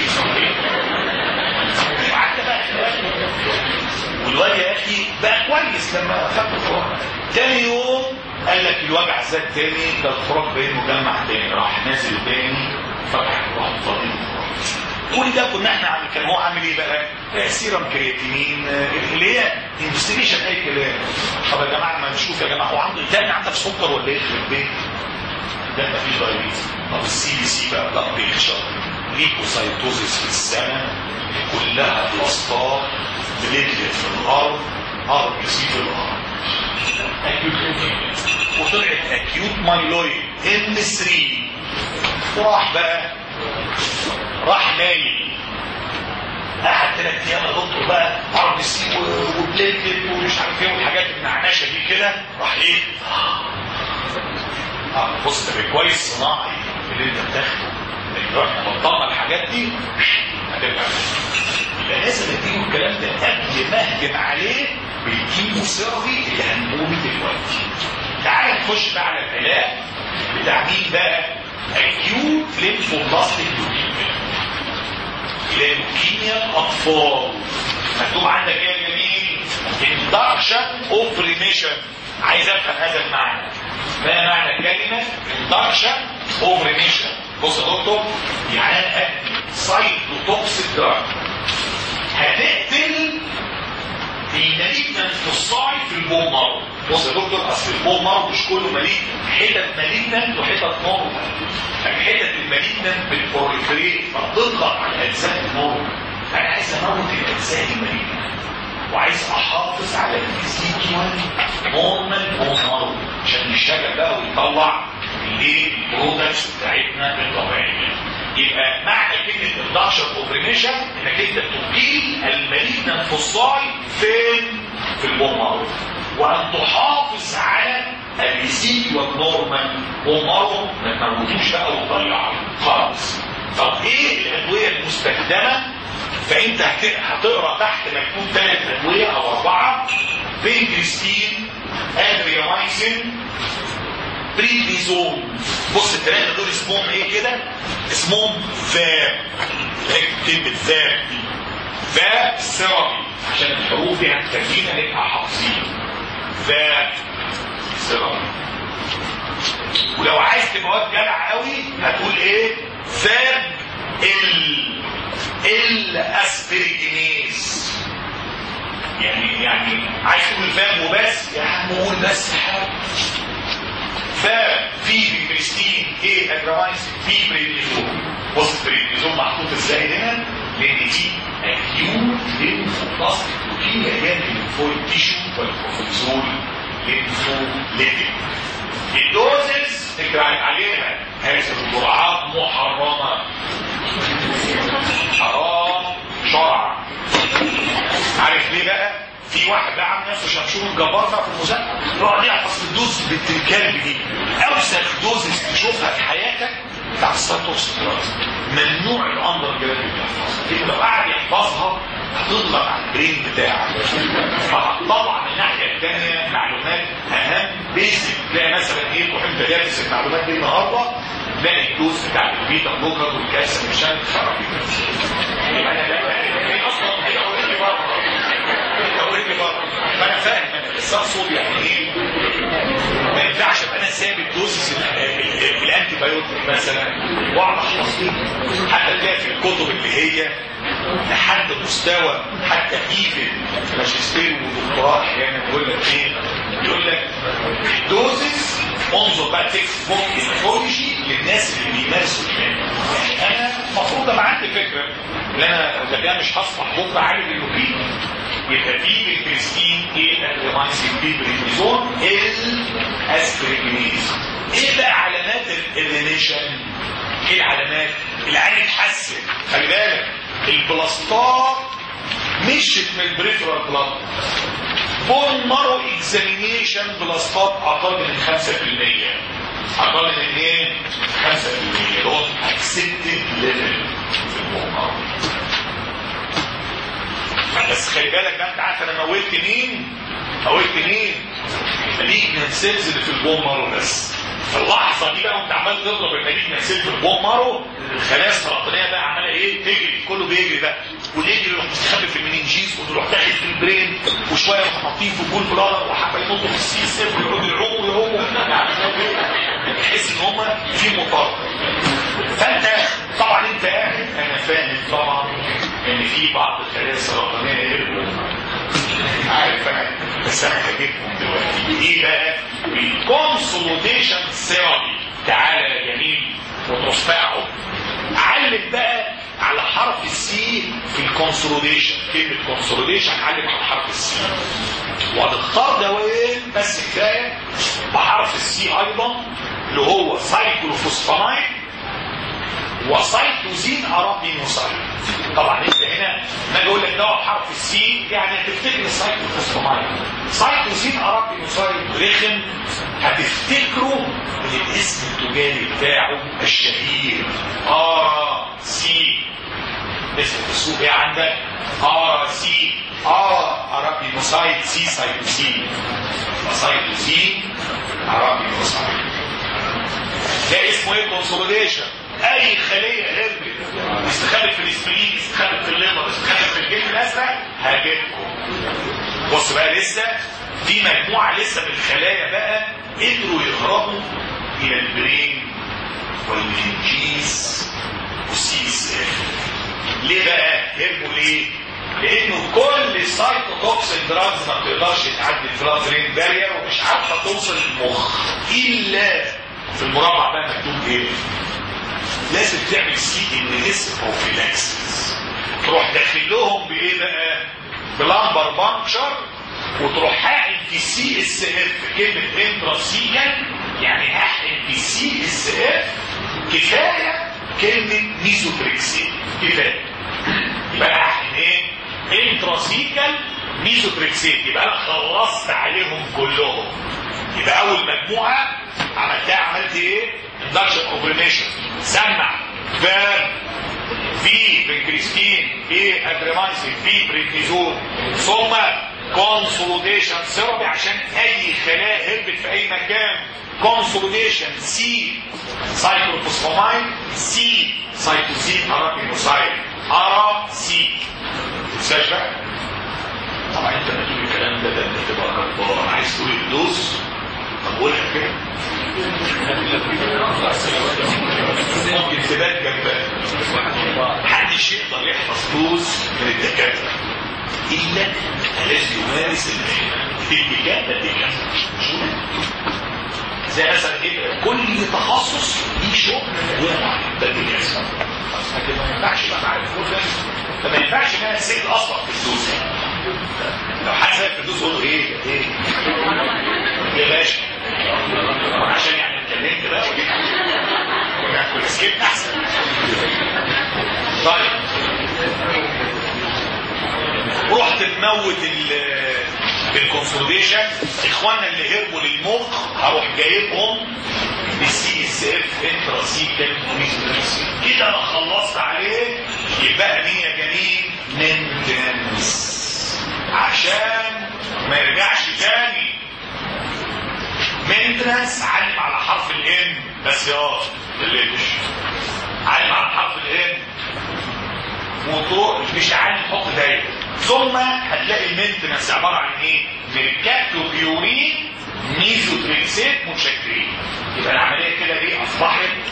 وقعدت بقى والواد يا اخي بقى كويس لما خدت الخراج تاني يوم قال لك الوجع زاد تاني ده الخراج باين مجمع تاني راح نازل تاني فتح راح فاضي كل ده كنا احنا عامل كان هو عامل ايه بقى؟ سيرم كرياتينين اللي هي انفستيجيشن اي كلام طب يا جماعه ما نشوف يا جماعه هو عنده تاني عندك سكر ولا ايه في البيت؟ ده ما فيش دايبيتس طب السي بي سي بقى لا بيكشر ليكوسايتوزيس في السنه كلها بلاستات بليتلت في الارض ار بي سي في الارض وطلعت اكيوت مايلويد ام 3 وراح بقى راح نايم قعد ثلاث ايام يا دكتور بقى ار بي سي وبليتلت ومش عارف ايه والحاجات النعناشه دي كده راح ايه اه بص ده كويس صناعي اللي انت بتاخده لو احنا بطلنا الحاجات دي هتبقى يبقى لازم اديله الكلام ده قبل ما اهجم عليه بيديله سري اللي هنقوله دلوقتي تعال نخش بقى على العلاج بتاع مين بقى؟ اكيوت ليمفوبلاستيك لوكيميا لوكيميا الاطفال مكتوب عندك ايه يا جميل؟ induction اوف ريميشن عايز افهم هذا المعنى ما معنى كلمه induction اوف ريميشن بص يا دكتور يعني انا سايتوتوكسيك دراج هتقتل المالجنت فصاعي في البول مارو بص يا دكتور اصل البول مارو مش كله مليء حتت مالجنت وحتت نورمال الحتت المالجنت بالبوريفريت فبتضغط على الاجزاء النورمال انا عايز اموت الاجزاء المالجنت وعايز احافظ على الفيزيكوال نورمال بول مارو عشان يشتغل بقى ويطلع الايه البرودكتس بتاعتنا الطبيعيه يبقى معنى كلمه الدكشر اوبريشن انك انت تقيل المالجنت فصاي فين في البومارو وان تحافظ على الريسيت والنورمال بومارو ما تموتوش بقى وتضيعه خالص طب ايه الادويه المستخدمه فانت هتقرا تحت مكتوب ثلاث ادويه او اربعه بنكريستين ادريامايسين بريدنيزون بص الثلاثه دول اسمهم ايه كده اسمهم فاب كلمه فاب دي فاب ثيرابي عشان الحروف دي هتخلينا نبقى حافظين فاب ثيرابي ولو عايز تبقى واد جدع قوي هتقول ايه فاب ال ال اسبريجينيز يعني يعني عايز تقول فاب وبس يا عم قول بس حاجه ففي بريستين ايه ادرامايس في بريدنيزون بص بريدنيزون محطوط ازاي هنا لان دي اكيوت ليمفوبلاستيك لوكيميا هي الليمفويد تيشو والبروفيزول ليمفوليتيك الدوزز تكرر عليها هذه الجرعات محرمه حرام شرعا عارف ليه بقى؟ في واحد بقى عامل نفسه شمشون الجبار بقى في المذاكره يقعد يحفظ الدوز بنت الكلب دي اوسخ دوز تشوفها في حياتك بتاع الساتوس ممنوع الاندر جراد يحفظها لو قاعد يحفظها هتضغط على البرين بتاعك فهتطلع من الناحيه الثانيه معلومات اهم بيزك تلاقي مثلا ايه تروح انت دارس المعلومات دي النهارده تلاقي الدوز بتاع البيتا بلوكر والكالسيوم عشان تخرج يبقى انا لا اصلا هي اوريدي بره اوريدي بره فانا فاهم انا بس اقصد يعني ايه ما ينفعش ابقى انا سايب الدوزز الانتي انتي بايوتيك مثلا واقعد احفظ فيه حتى تلاقي في الكتب اللي هي لحد مستوى حتى ايفن ماجستير ودكتوراه احيانا يقول لك ايه؟ يقول لك الدوزز انظر بقى تكست بوك انفولوجي للناس اللي بيمارسوا المهنه يعني انا المفروض ابقى عندي فكره ان انا اذا كان مش هصبح بكره عالج اللوكيميا يبقى في بالكريستين ايه الريمايسين بي بريميزون الاسبريجينيز ايه بقى علامات الريليشن ايه العلامات العين اتحسن خلي بالك البلاستات مشت من البريفرال بلاد بون مارو اكزامينيشن بلاستات اقل من 5% اقل من ايه 5% اللي هو اكسبتد ليفل في البون مارو بس خلي بالك بقى انت عارف انا موتت مين موتت مين المالجنت سيلز اللي في البون مارو بس في اللحظه دي بقى وانت عمال تضرب المالجنت سيلز في البون مارو الخلايا السرطانيه بقى عماله ايه تجري كله بيجري بقى واللي يجري يروح مستخبي في المننجيز ويروح داخل في البرين وشويه يروح حاطين في الجول بلادر وحبه ينطوا في السي اس اف ويقعدوا يعوموا يعوموا يعني تحس ان هم في مطار فانت طبعا انت قاعد انا فاهم طبعا ان في بعض الخلايا السرطانيه يهربوا عارف انا بس انا هجيبهم دلوقتي ايه بقى الكونسوليديشن ثيرابي تعالى يا جميل وتصفعه علم بقى على حرف السي في الكونسوليديشن كلمه كونسوليديشن علم على حرف السي وهتختار دوايين بس كفايه بحرف السي ايضا اللي هو سايكلوفوسفامايد وسايتوزين ارابينوسايد طبعا انت هنا ما اجي اقول لك دواء بحرف السي يعني هتفتكر السايكلوفوسفامايد سايتوزين ارابينوسايد رخم هتفتكروا من الاسم التجاري بتاعه الشهير ار سي اسم في السوق ايه عندك ار سي ار ارابينوسايد سي سايتوزين سايتوزين ارابينوسايد ده اسمه ايه كونسوليديشن اي خليه هربت استخبت في الاسبرين استخبت في الليبر استخبت في الجلد الازرق هاجمكم بص بقى لسه في مجموعه لسه من الخلايا بقى قدروا يهربوا الى البرين والمنجيز والسي اس اف ليه بقى هربوا ليه لانه كل السايتوتوكسين دراجز ما بتقدرش تعدي البلاد بارير ومش عارفه توصل للمخ الا في المربع بقى مكتوب ايه لازم تعمل سي ان اس بروفيلاكسس تروح داخل لهم بايه بقى بلامبر بانكشر وتروح حاقن في سي اس اف كلمه انتراسيال يعني احقن في سي اس اف كفايه كلمه ميزوتريكسين كفايه يبقى انا احقن ايه انتراسيكال ميزوتريكسين يبقى انا خلصت عليهم كلهم يبقى اول مجموعه عملتها عملت ايه اندكشن اوبريشن سمع فاب في بنكريستين في ادريمايسين في بريكنيزون ثم كونسوليديشن ثيرابي عشان اي خلايا هربت في اي مكان كونسوليديشن سي سايكلوفوسفامايد سي سايتوزين ارابينوسايد ارا سي تنساش بقى طبعا انت لما تقول الكلام ده ده انت تبقى غلطان عايز تقول الدوز طب قولها كده ممكن تبان جنبها محدش يقدر يحفظ دوز من الدكاتره الا الذي يمارس المهنه الدكاتره الدكاتره زي مثلا ايه كل تخصص ليه شغل ده الدكاتره لكن ما ينفعش بقى معاك فما ينفعش ان انا اسيب اصلا في الدوز لو حد سايب في الدوز قول له ايه ايه يا باشا عشان يعني اتكلمت بقى وناكل سكيت احسن طيب رحت تموت بالكونسوليديشن اخواننا اللي هربوا للمخ هروح جايبهم بالسي اس اف انتراسيكال كده انا خلصت عليه يبقى مين يا جميل مينتنس عشان ما يرجعش تاني مينتنس علم على حرف الام بس يا الليش علم على حرف الام وطرق مش علم حط دايره ثم هتلاقي المينتنس عباره عن ايه؟ ميركاتوبيورين ميزوتريكسيت متشكرين يبقى العمليه كده دي اصبحت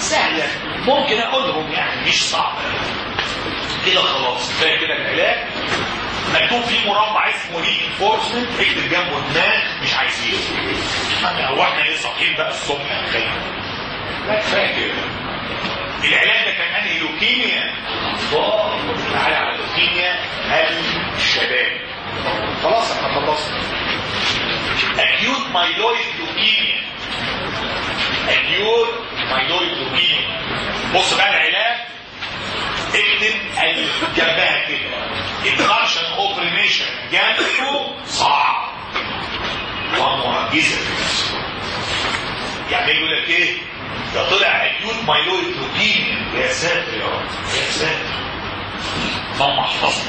سهله ممكن اقولهم يعني مش صعبه كده خلاص كفايه كده العلاج مكتوب فيه مربع اسمه ري انفورسمنت اكتب جنبه دماغ مش عايزينه هو احنا ايه صاحيين بقى الصبح يا خالد لا كفايه كده العلاج ده كان انهي لوكيميا الله تعالى على لوكيميا الشباب خلاص احنا خلصنا acute myeloid leukemia acute myeloid leukemia بص بقى العلاج اكتب جنبها كده induction اوبريشن جنبه صعب ومعجزه يعني يقول لك ايه ده طلع اكيوت مايلويد لوكيميا يا ساتر يا رب يا ساتر اللهم احفظنا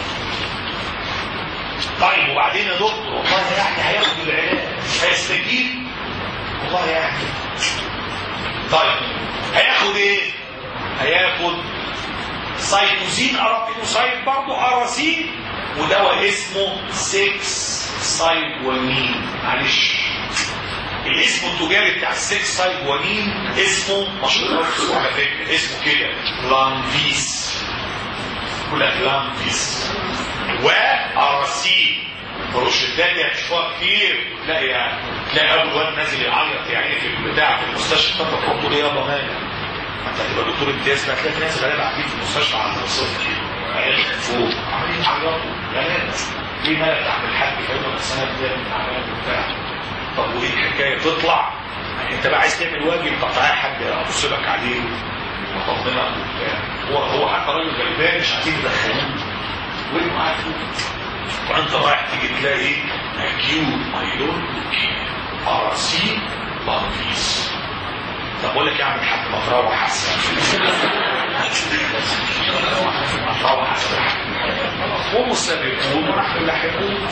طيب وبعدين يا دكتور والله يعني هياخد العلاج هيستجيب والله يعني طيب هياخد ايه هياخد سايتوزين ارابينوسايد برضه اراسين ودواء اسمه 6 سايبوانين معلش الاسم التجاري بتاع السكس سايبوانين اسمه مشهور على فكره اسمه كده لانفيس يقول لك لانفيس واراسين روشتات هتشوفوها كتير تلاقي يعني تلاقي اول واد نازل يعيط يعني في البتاع في المستشفى طب تحط له يابا مالك انت هتبقى دكتور امتياز بقى تلاقي ناس غالبا قاعدين في المستشفى على الصفر عيال فوق عمالين يعيطوا غالبا في مالك عم الحاج كلمه بس انا بدي من عمال وبتاع طب وايه الحكايه تطلع انت بقى عايز تعمل واجب طب تعالى يا حاج ابص لك عليه وطمنك وبتاع هو هو حتى راجل غلبان مش عايزين يدخلوه وين معاك وانت رايح تيجي تلاقي اكيوت مايلون اراسين بانفيس طب بقول لك يا عم الحاج ما تروح احسن تروح احسن هم السابقون ونحن اللاحقون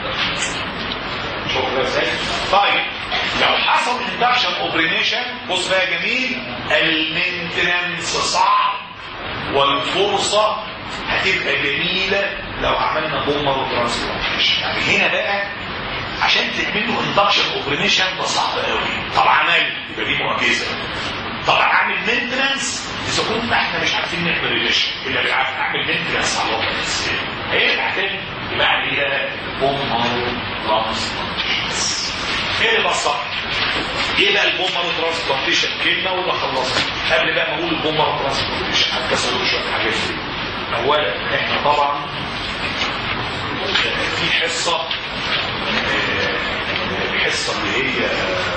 شوف ازاي طيب لو حصل اندكشن اوبريشن بص بقى يا جميل المينتننس صعب والفرصه هتبقى جميله لو عملنا بومر وترانسبلانتيشن يعني هنا بقى عشان تعملوا اندكشن اوبريشن ده صعب قوي طب عمل يبقى دي معجزه طب اعمل مينتننس اذا كنا احنا مش عارفين نعمل ريليشن اللي بيعرف اعمل مينتننس على الوضع الاساسي هيرجع تاني يبقى اعمل ايه بومر ترانسبلانتيشن ايه اللي بقى الصح؟ ايه بقى البومر ترانسبلانتيشن كلمه ولا خلصنا قبل بقى ما اقول البومر ترانسبلانتيشن هتكسر شويه حاجات اولا احنا طبعا في حصه الحصه اللي هي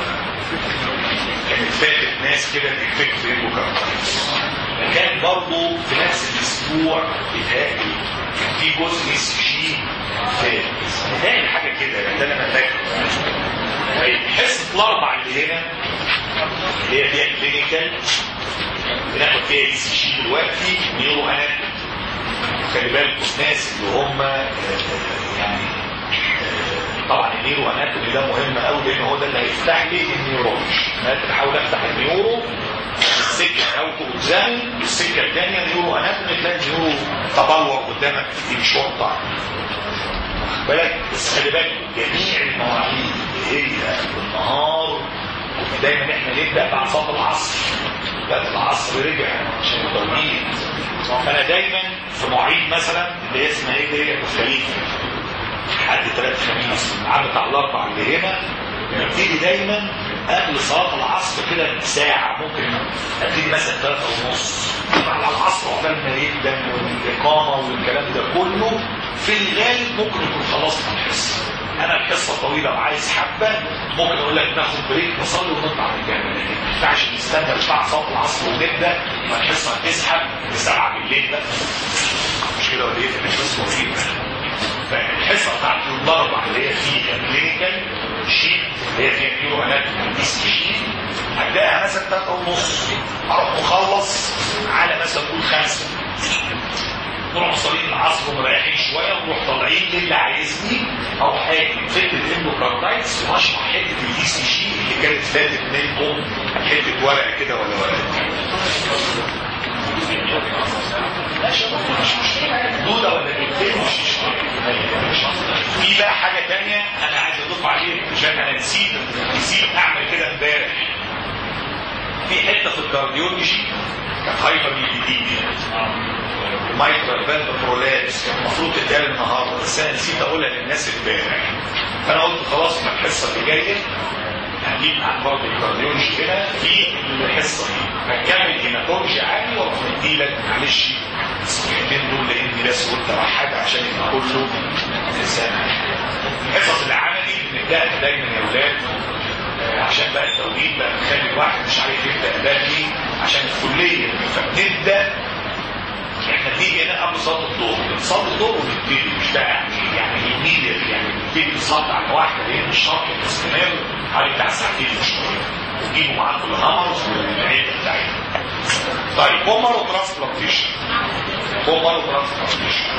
كانت فاتت ناس كده بيكتب ريبوكارتايتس كان برضه في نفس الاسبوع بيتهيألي كان في جزء اس جي فات بيتهيألي حاجه كده ده اللي انا فاكره طيب حصه الاربع اللي هنا اللي هي فيها كلينيكال بناخد فيها اس جي دلوقتي نيورو اناتومي خلي بالكم الناس اللي هم يعني طبعا النيورو اناتومي ده مهم قوي لان هو ده اللي هيفتح لي النيورولوجي انا بحاول افتح النيورو السكه او قدامي السكه الثانيه نيورو اناتومي تلاقي النيورو تبلور قدامك في مش واضح بالك بس خلي بالك جميع المواعيد اللي هي بالنهار دايما احنا نبدا بعد صلاه العصر وقت العصر رجع عشان التوقيت فانا دايما في مواعيد مثلا اللي هي اسمها ايه اللي هي الخليج حد ثلاث خميس العام بتاع الاربع اللي هنا نبتدي دايما قبل صلاه العصر كده بساعه ممكن ابتدي مثلا ثلاثة ونص على العصر عقبال ما يبدا والاقامه والكلام ده كله في الغالب ممكن يكون خلصنا الحصه انا الحصه طويله وعايز حبه ممكن اقول لك ناخد بريك نصلي ونطلع من الجامع لكن ما ينفعش نستنى بتاع صلاه العصر ونبدا والحصه هتسحب لسبعه بالليل بقى مش كده ولا ايه؟ الحصه طويله فالحصه بتاعت الضربه اللي هي فيها كلينيكال شيت اللي هي فيها نيورو اناتومي دي شيت هبداها مثلا 3 ونص اروح مخلص على مثلا نقول 5 نروح مصلين العصر ومريحين شويه ونروح طالعين للي عايزني او حاجه فكره اندوكاردايتس واشرح حته الاي سي جي اللي كانت فاتت منكم حته ورقه كده ولا ورقه لا شباب مش مشكله دوده ولا دودتين مش مشكله في بقى حاجه ثانيه انا عايز اضيف عليها عشان انا نسيت نسيت اعمل كده امبارح في حته في الكارديولوجي كانت هايبر ليبيديميا مايكرو فالف برولابس كان المفروض تتقال النهارده بس انا نسيت اقولها للناس امبارح فانا قلت خلاص يبقى الحصه اللي جايه هنجيب عن برضه الكارديولوجي هنا في الحصه دي هنكمل هيماتولوجي عادي واروح مديلك معلش الصفحتين دول لان بس قلت حاجه عشان يبقى كله سامع حصص العملي بنبداها دايما يا اولاد عشان بقى التوقيت بقى بنخلي الواحد مش عارف يبدا بقى فيه عشان الكليه فبنبدا احنا بنيجي هنا قبل صلاه الظهر صلاه الظهر ونبتدي مش بقى يعني يعني الميديا يعني بنبتدي نصلي على واحده لان الشرط مستمر حوالي بتاع ساعتين وشويه وتجيبوا معاكم الهامرز والعيله بتاعتنا طيب بومر وترانسبلانتيشن بومر وترانسبلانتيشن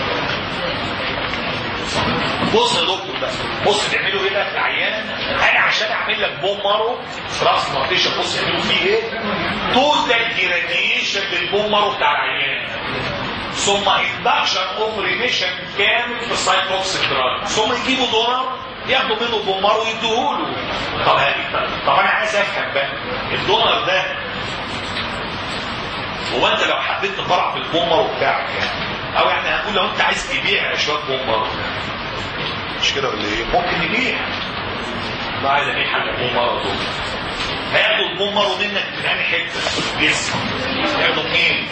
بص يا دكتور بقى بص تعملوا ايه بقى في العيان انا عشان اعمل لك بوم مارو ترانسبلانتيشن بص يعملوا فيه ايه توتال ايراديشن للبوم مارو بتاع العيان ثم اندكشن اوف ريميشن كامل في السايتوكسيك دراج ثم يجيبوا دونر ياخدوا منه بوم مارو ويدوه له طب طب انا عايز افهم بقى الدونر ده هو انت لو حبيت تطلع في البوم مارو بتاعك يعني او يعني هنقول لو انت عايز تبيع شويه بوم مارو مش كده ولا ايه ممكن نبيع لا عايز ابيع حاجه بوم مارو دول هياخدوا البوم مارو منك من انهي حته جسم هياخدوا منين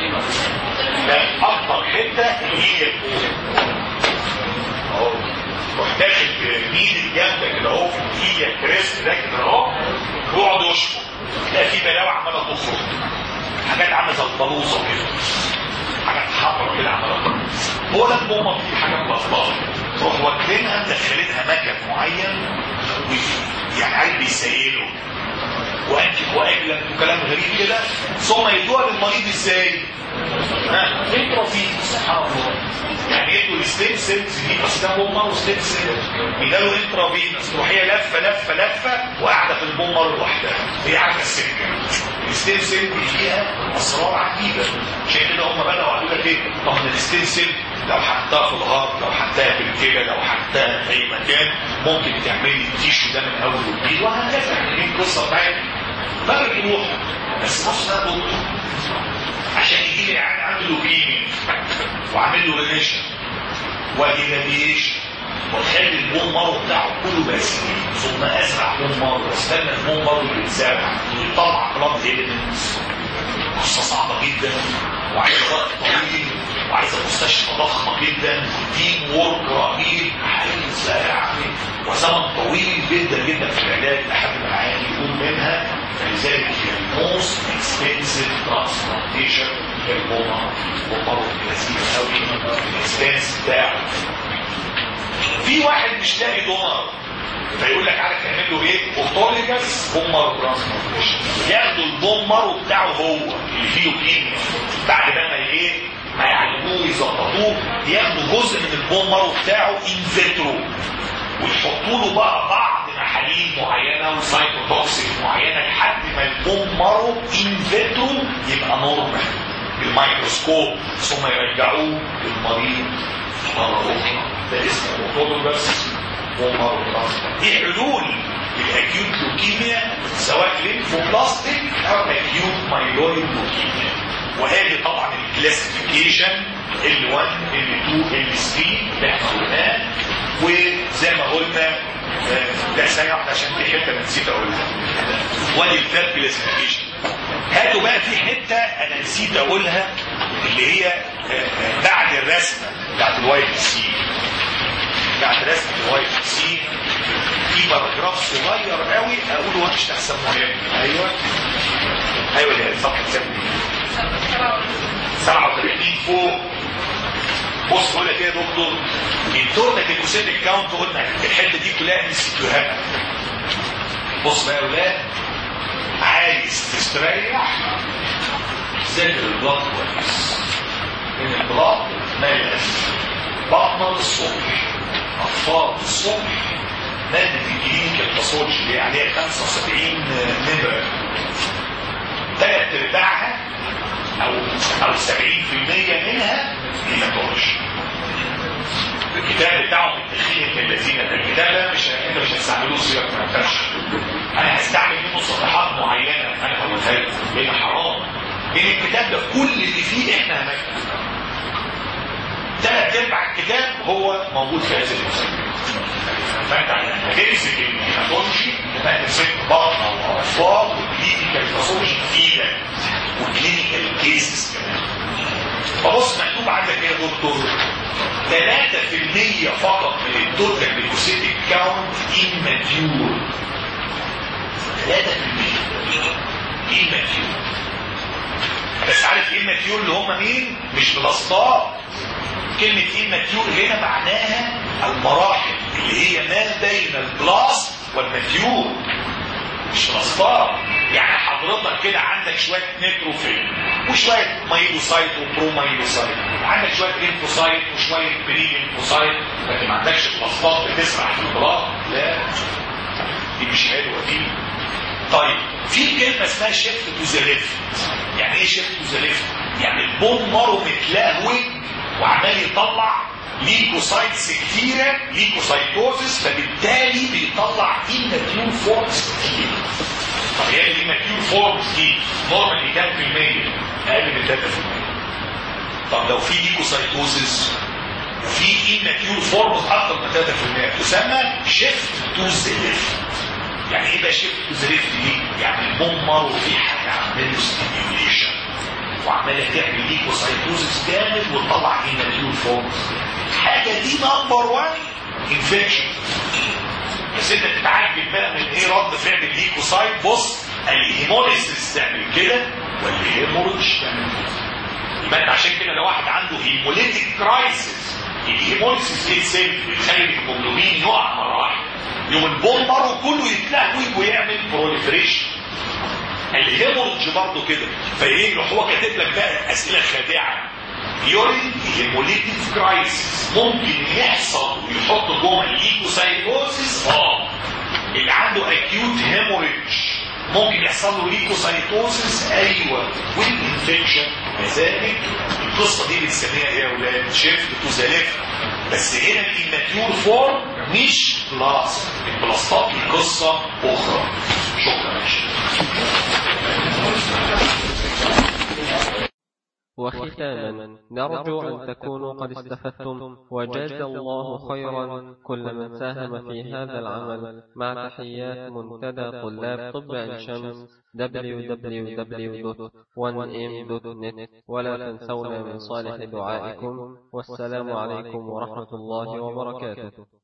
لا اكتر حته هي البوم اهو روح داخل بايد جنبك كده اهو هي الكريست ده كده اهو ويقعد يشفط تلاقي في بلاوي عماله تخرج حاجات عامله زي البلوصه كده حاجات حمراء كده عماله هو ده البومه في حاجه ملخبطه تروح واكلينها مدخلينها مكان معين يعني عايز بيسيله وانت واجلا وكلام غريب كده ثم يدوها للمريض ازاي؟ ها انترافيك سبحان الله يعني يدوا الستيم سيلز دي بس ده بومر وستيم سيلز يدالوا انترافينس تروح هي لفه لفه لفه وقاعده في البومر لوحدها هي عارفه السكه الستيم سيل دي فيها اسرار عجيبه عشان كده هم بداوا قالوا لك ايه؟ طب الستيم سيل لو حطها في الهارت لو حطها في الكلى لو حطها في اي مكان ممكن تعمل لي التيشو ده من اول وجديد وهكذا دي القصه بتاعتها ما بتروح بس بص ده دكتور عشان يجي لي يعني عنده لوكيميا وعامل له ريليشن وايراديشن واخلي البون مارو بتاعه كله بس ثم ازرع بون مارو واستنى البون مارو اللي يتزرع ويطلع بلاد ايليمنتس قصه صعبه جدا وعايزه وقت طويل وعايزه مستشفى ضخمه جدا تيم وورك رهيب عايزه يعني وزمن طويل جدا جدا في العلاج لحد ما العيان يقوم منها فلذلك هي الموست اكسبنسيف ترانسبلانتيشن في البومر بومر لذيذ قوي الاكسبنس بتاعه في واحد مش لاقي دونر فيقول لك عارف يعمل له ايه؟ اوتوليجاس بومر ترانسبلانتيشن ياخدوا البومر بتاعه هو اللي فيه كيمياء بعد بقى ما ايه؟ ما يعلموه ويظبطوه ياخدوا جزء من البومر بتاعه ان فيترو ويحطوا له بقى بعض محاليل معينه وسايتوتوكسيك معينه لحد ما البومر ان فيترو يبقى نورمال بالميكروسكوب ثم يرجعوه للمريض مره اخرى ده اسمه اوتولوجاس بومر دي حلول للاكيوت لوكيميا سواء ليمفوبلاستيك او اكيوت مايلويد لوكيميا وهذه طبعا الكلاسيفيكيشن L1 L2 L3 اللي احنا قلناه وزي ما قلنا لا ثانية واحدة عشان في حتة أنا نسيت أقولها وادي الثيرد كلاسيفيكيشن هاتوا بقى في حتة أنا نسيت أقولها اللي هي بعد الرسمة بتاعت الواي بي سي بعد رسمة الواي بي سي في باراجراف صغير قوي أقوله مش أحسن مهم أيوه أيوه اللي صفحة 37 فوق بص بقول لك ايه يا دكتور التورنك الكوسيتك كاونت قلنا الحته دي كلها نسيتوها بص بقى يا اولاد عايز تستريح ذاكر البلاط كويس ان البلاط ما يبقاش بطنه الصبح اطفال الصبح مادة الجليد الباسولوجي اللي عليها 75 نمرة تلات ارباعها او او 70% منها هيماتولوجي الكتاب بتاعهم التخيل الذين الكتاب ده مش انت مش هتستعملوه سياق ما ينفعش انا هستعمل منه صفحات معينه انا هقولها حلو لان حرام لان الكتاب ده كل اللي فيه احنا هناكل ثلاث ارباع الكتاب هو موجود في هذه المسألة فانت هتمسك الهيماتولوجي هتمسك بطنه واطفال وكلينيكال باثولوجي جديده وكلينيكال كيسز كمان فبص مكتوب عندك ايه يا دكتور 3% فقط من التوتال ليكوسيتيك كاونت immature 3% immature بس عارف immature اللي هم مين؟ مش بلاستار كلمة immature هنا معناها المراحل اللي هي ما بين البلاس والماتيور مش بلاستار يعني حضرتك كده عندك شوية نيتروفيل وشوية مايلوسايت وبرومايلوسايت عندك شوية ليمفوسايت وشوية بري ليمفوسايت لكن ما عندكش بلاستات بتسرح في البلاط لا دي مش حلوة دي طيب في كلمة اسمها شيفت تو ذا ليفت يعني ايه شيفت تو ذا ليفت؟ يعني البون مارو متلهوي وعمال يطلع ليكوسايتس كتيرة ليكوسايتوزس فبالتالي بيطلع ايماتيور فورمز كتير طب هي الايماتيور فورمز دي نورمالي كام في المية؟ اقل من 3% طب لو في ليكوسايتوزس وفي ايماتيور فورمز اكتر من 3% تسمى شيفت تو ذا ليفت يعني ايه بقى شيفت تو ذا ليفت دي؟ يعني البومر وفي حاجه عامله ستيميوليشن وعماله تعمل ليكوسايتوزس جامد وتطلع ايماتيور فورمز حاجه دي نمبر 1 انفكشن بس انت تتعجب بقى من ايه رد فعل الليكوسايت بص الهيموليسيس تعمل كده والهيموريدج تعمل كده يبقى انت عشان كده لو واحد عنده هيموليتيك كرايسيس الهيموليسيس دي سيل بتخلي الهيموجلوبين يقع مره واحده يوم البون مره كله يتلهوي ويعمل بروليفريشن الهيموريدج برضه كده فايه يروح هو كاتب لك بقى اسئله خادعه يورين هيموليتيك كرايسيس ممكن يحصل ويحط جوه الليكوسايتوزيس اه اللي عنده اكيوت هيموريدج ممكن يحصل له ليكوسايتوزيس ايوه والانفكشن كذلك القصه دي بنسميها ايه يا اولاد شيفت تو ذا ليفت بس هنا الاماتيور فورم مش بلاس البلاستات دي قصه اخرى شكرا يا شيخ وختاما نرجو أن تكونوا قد استفدتم وجاز الله خيرا كل من ساهم في هذا العمل مع تحيات منتدى طلاب طب عين شمس www.1m.net ولا تنسونا من صالح دعائكم والسلام عليكم ورحمة الله وبركاته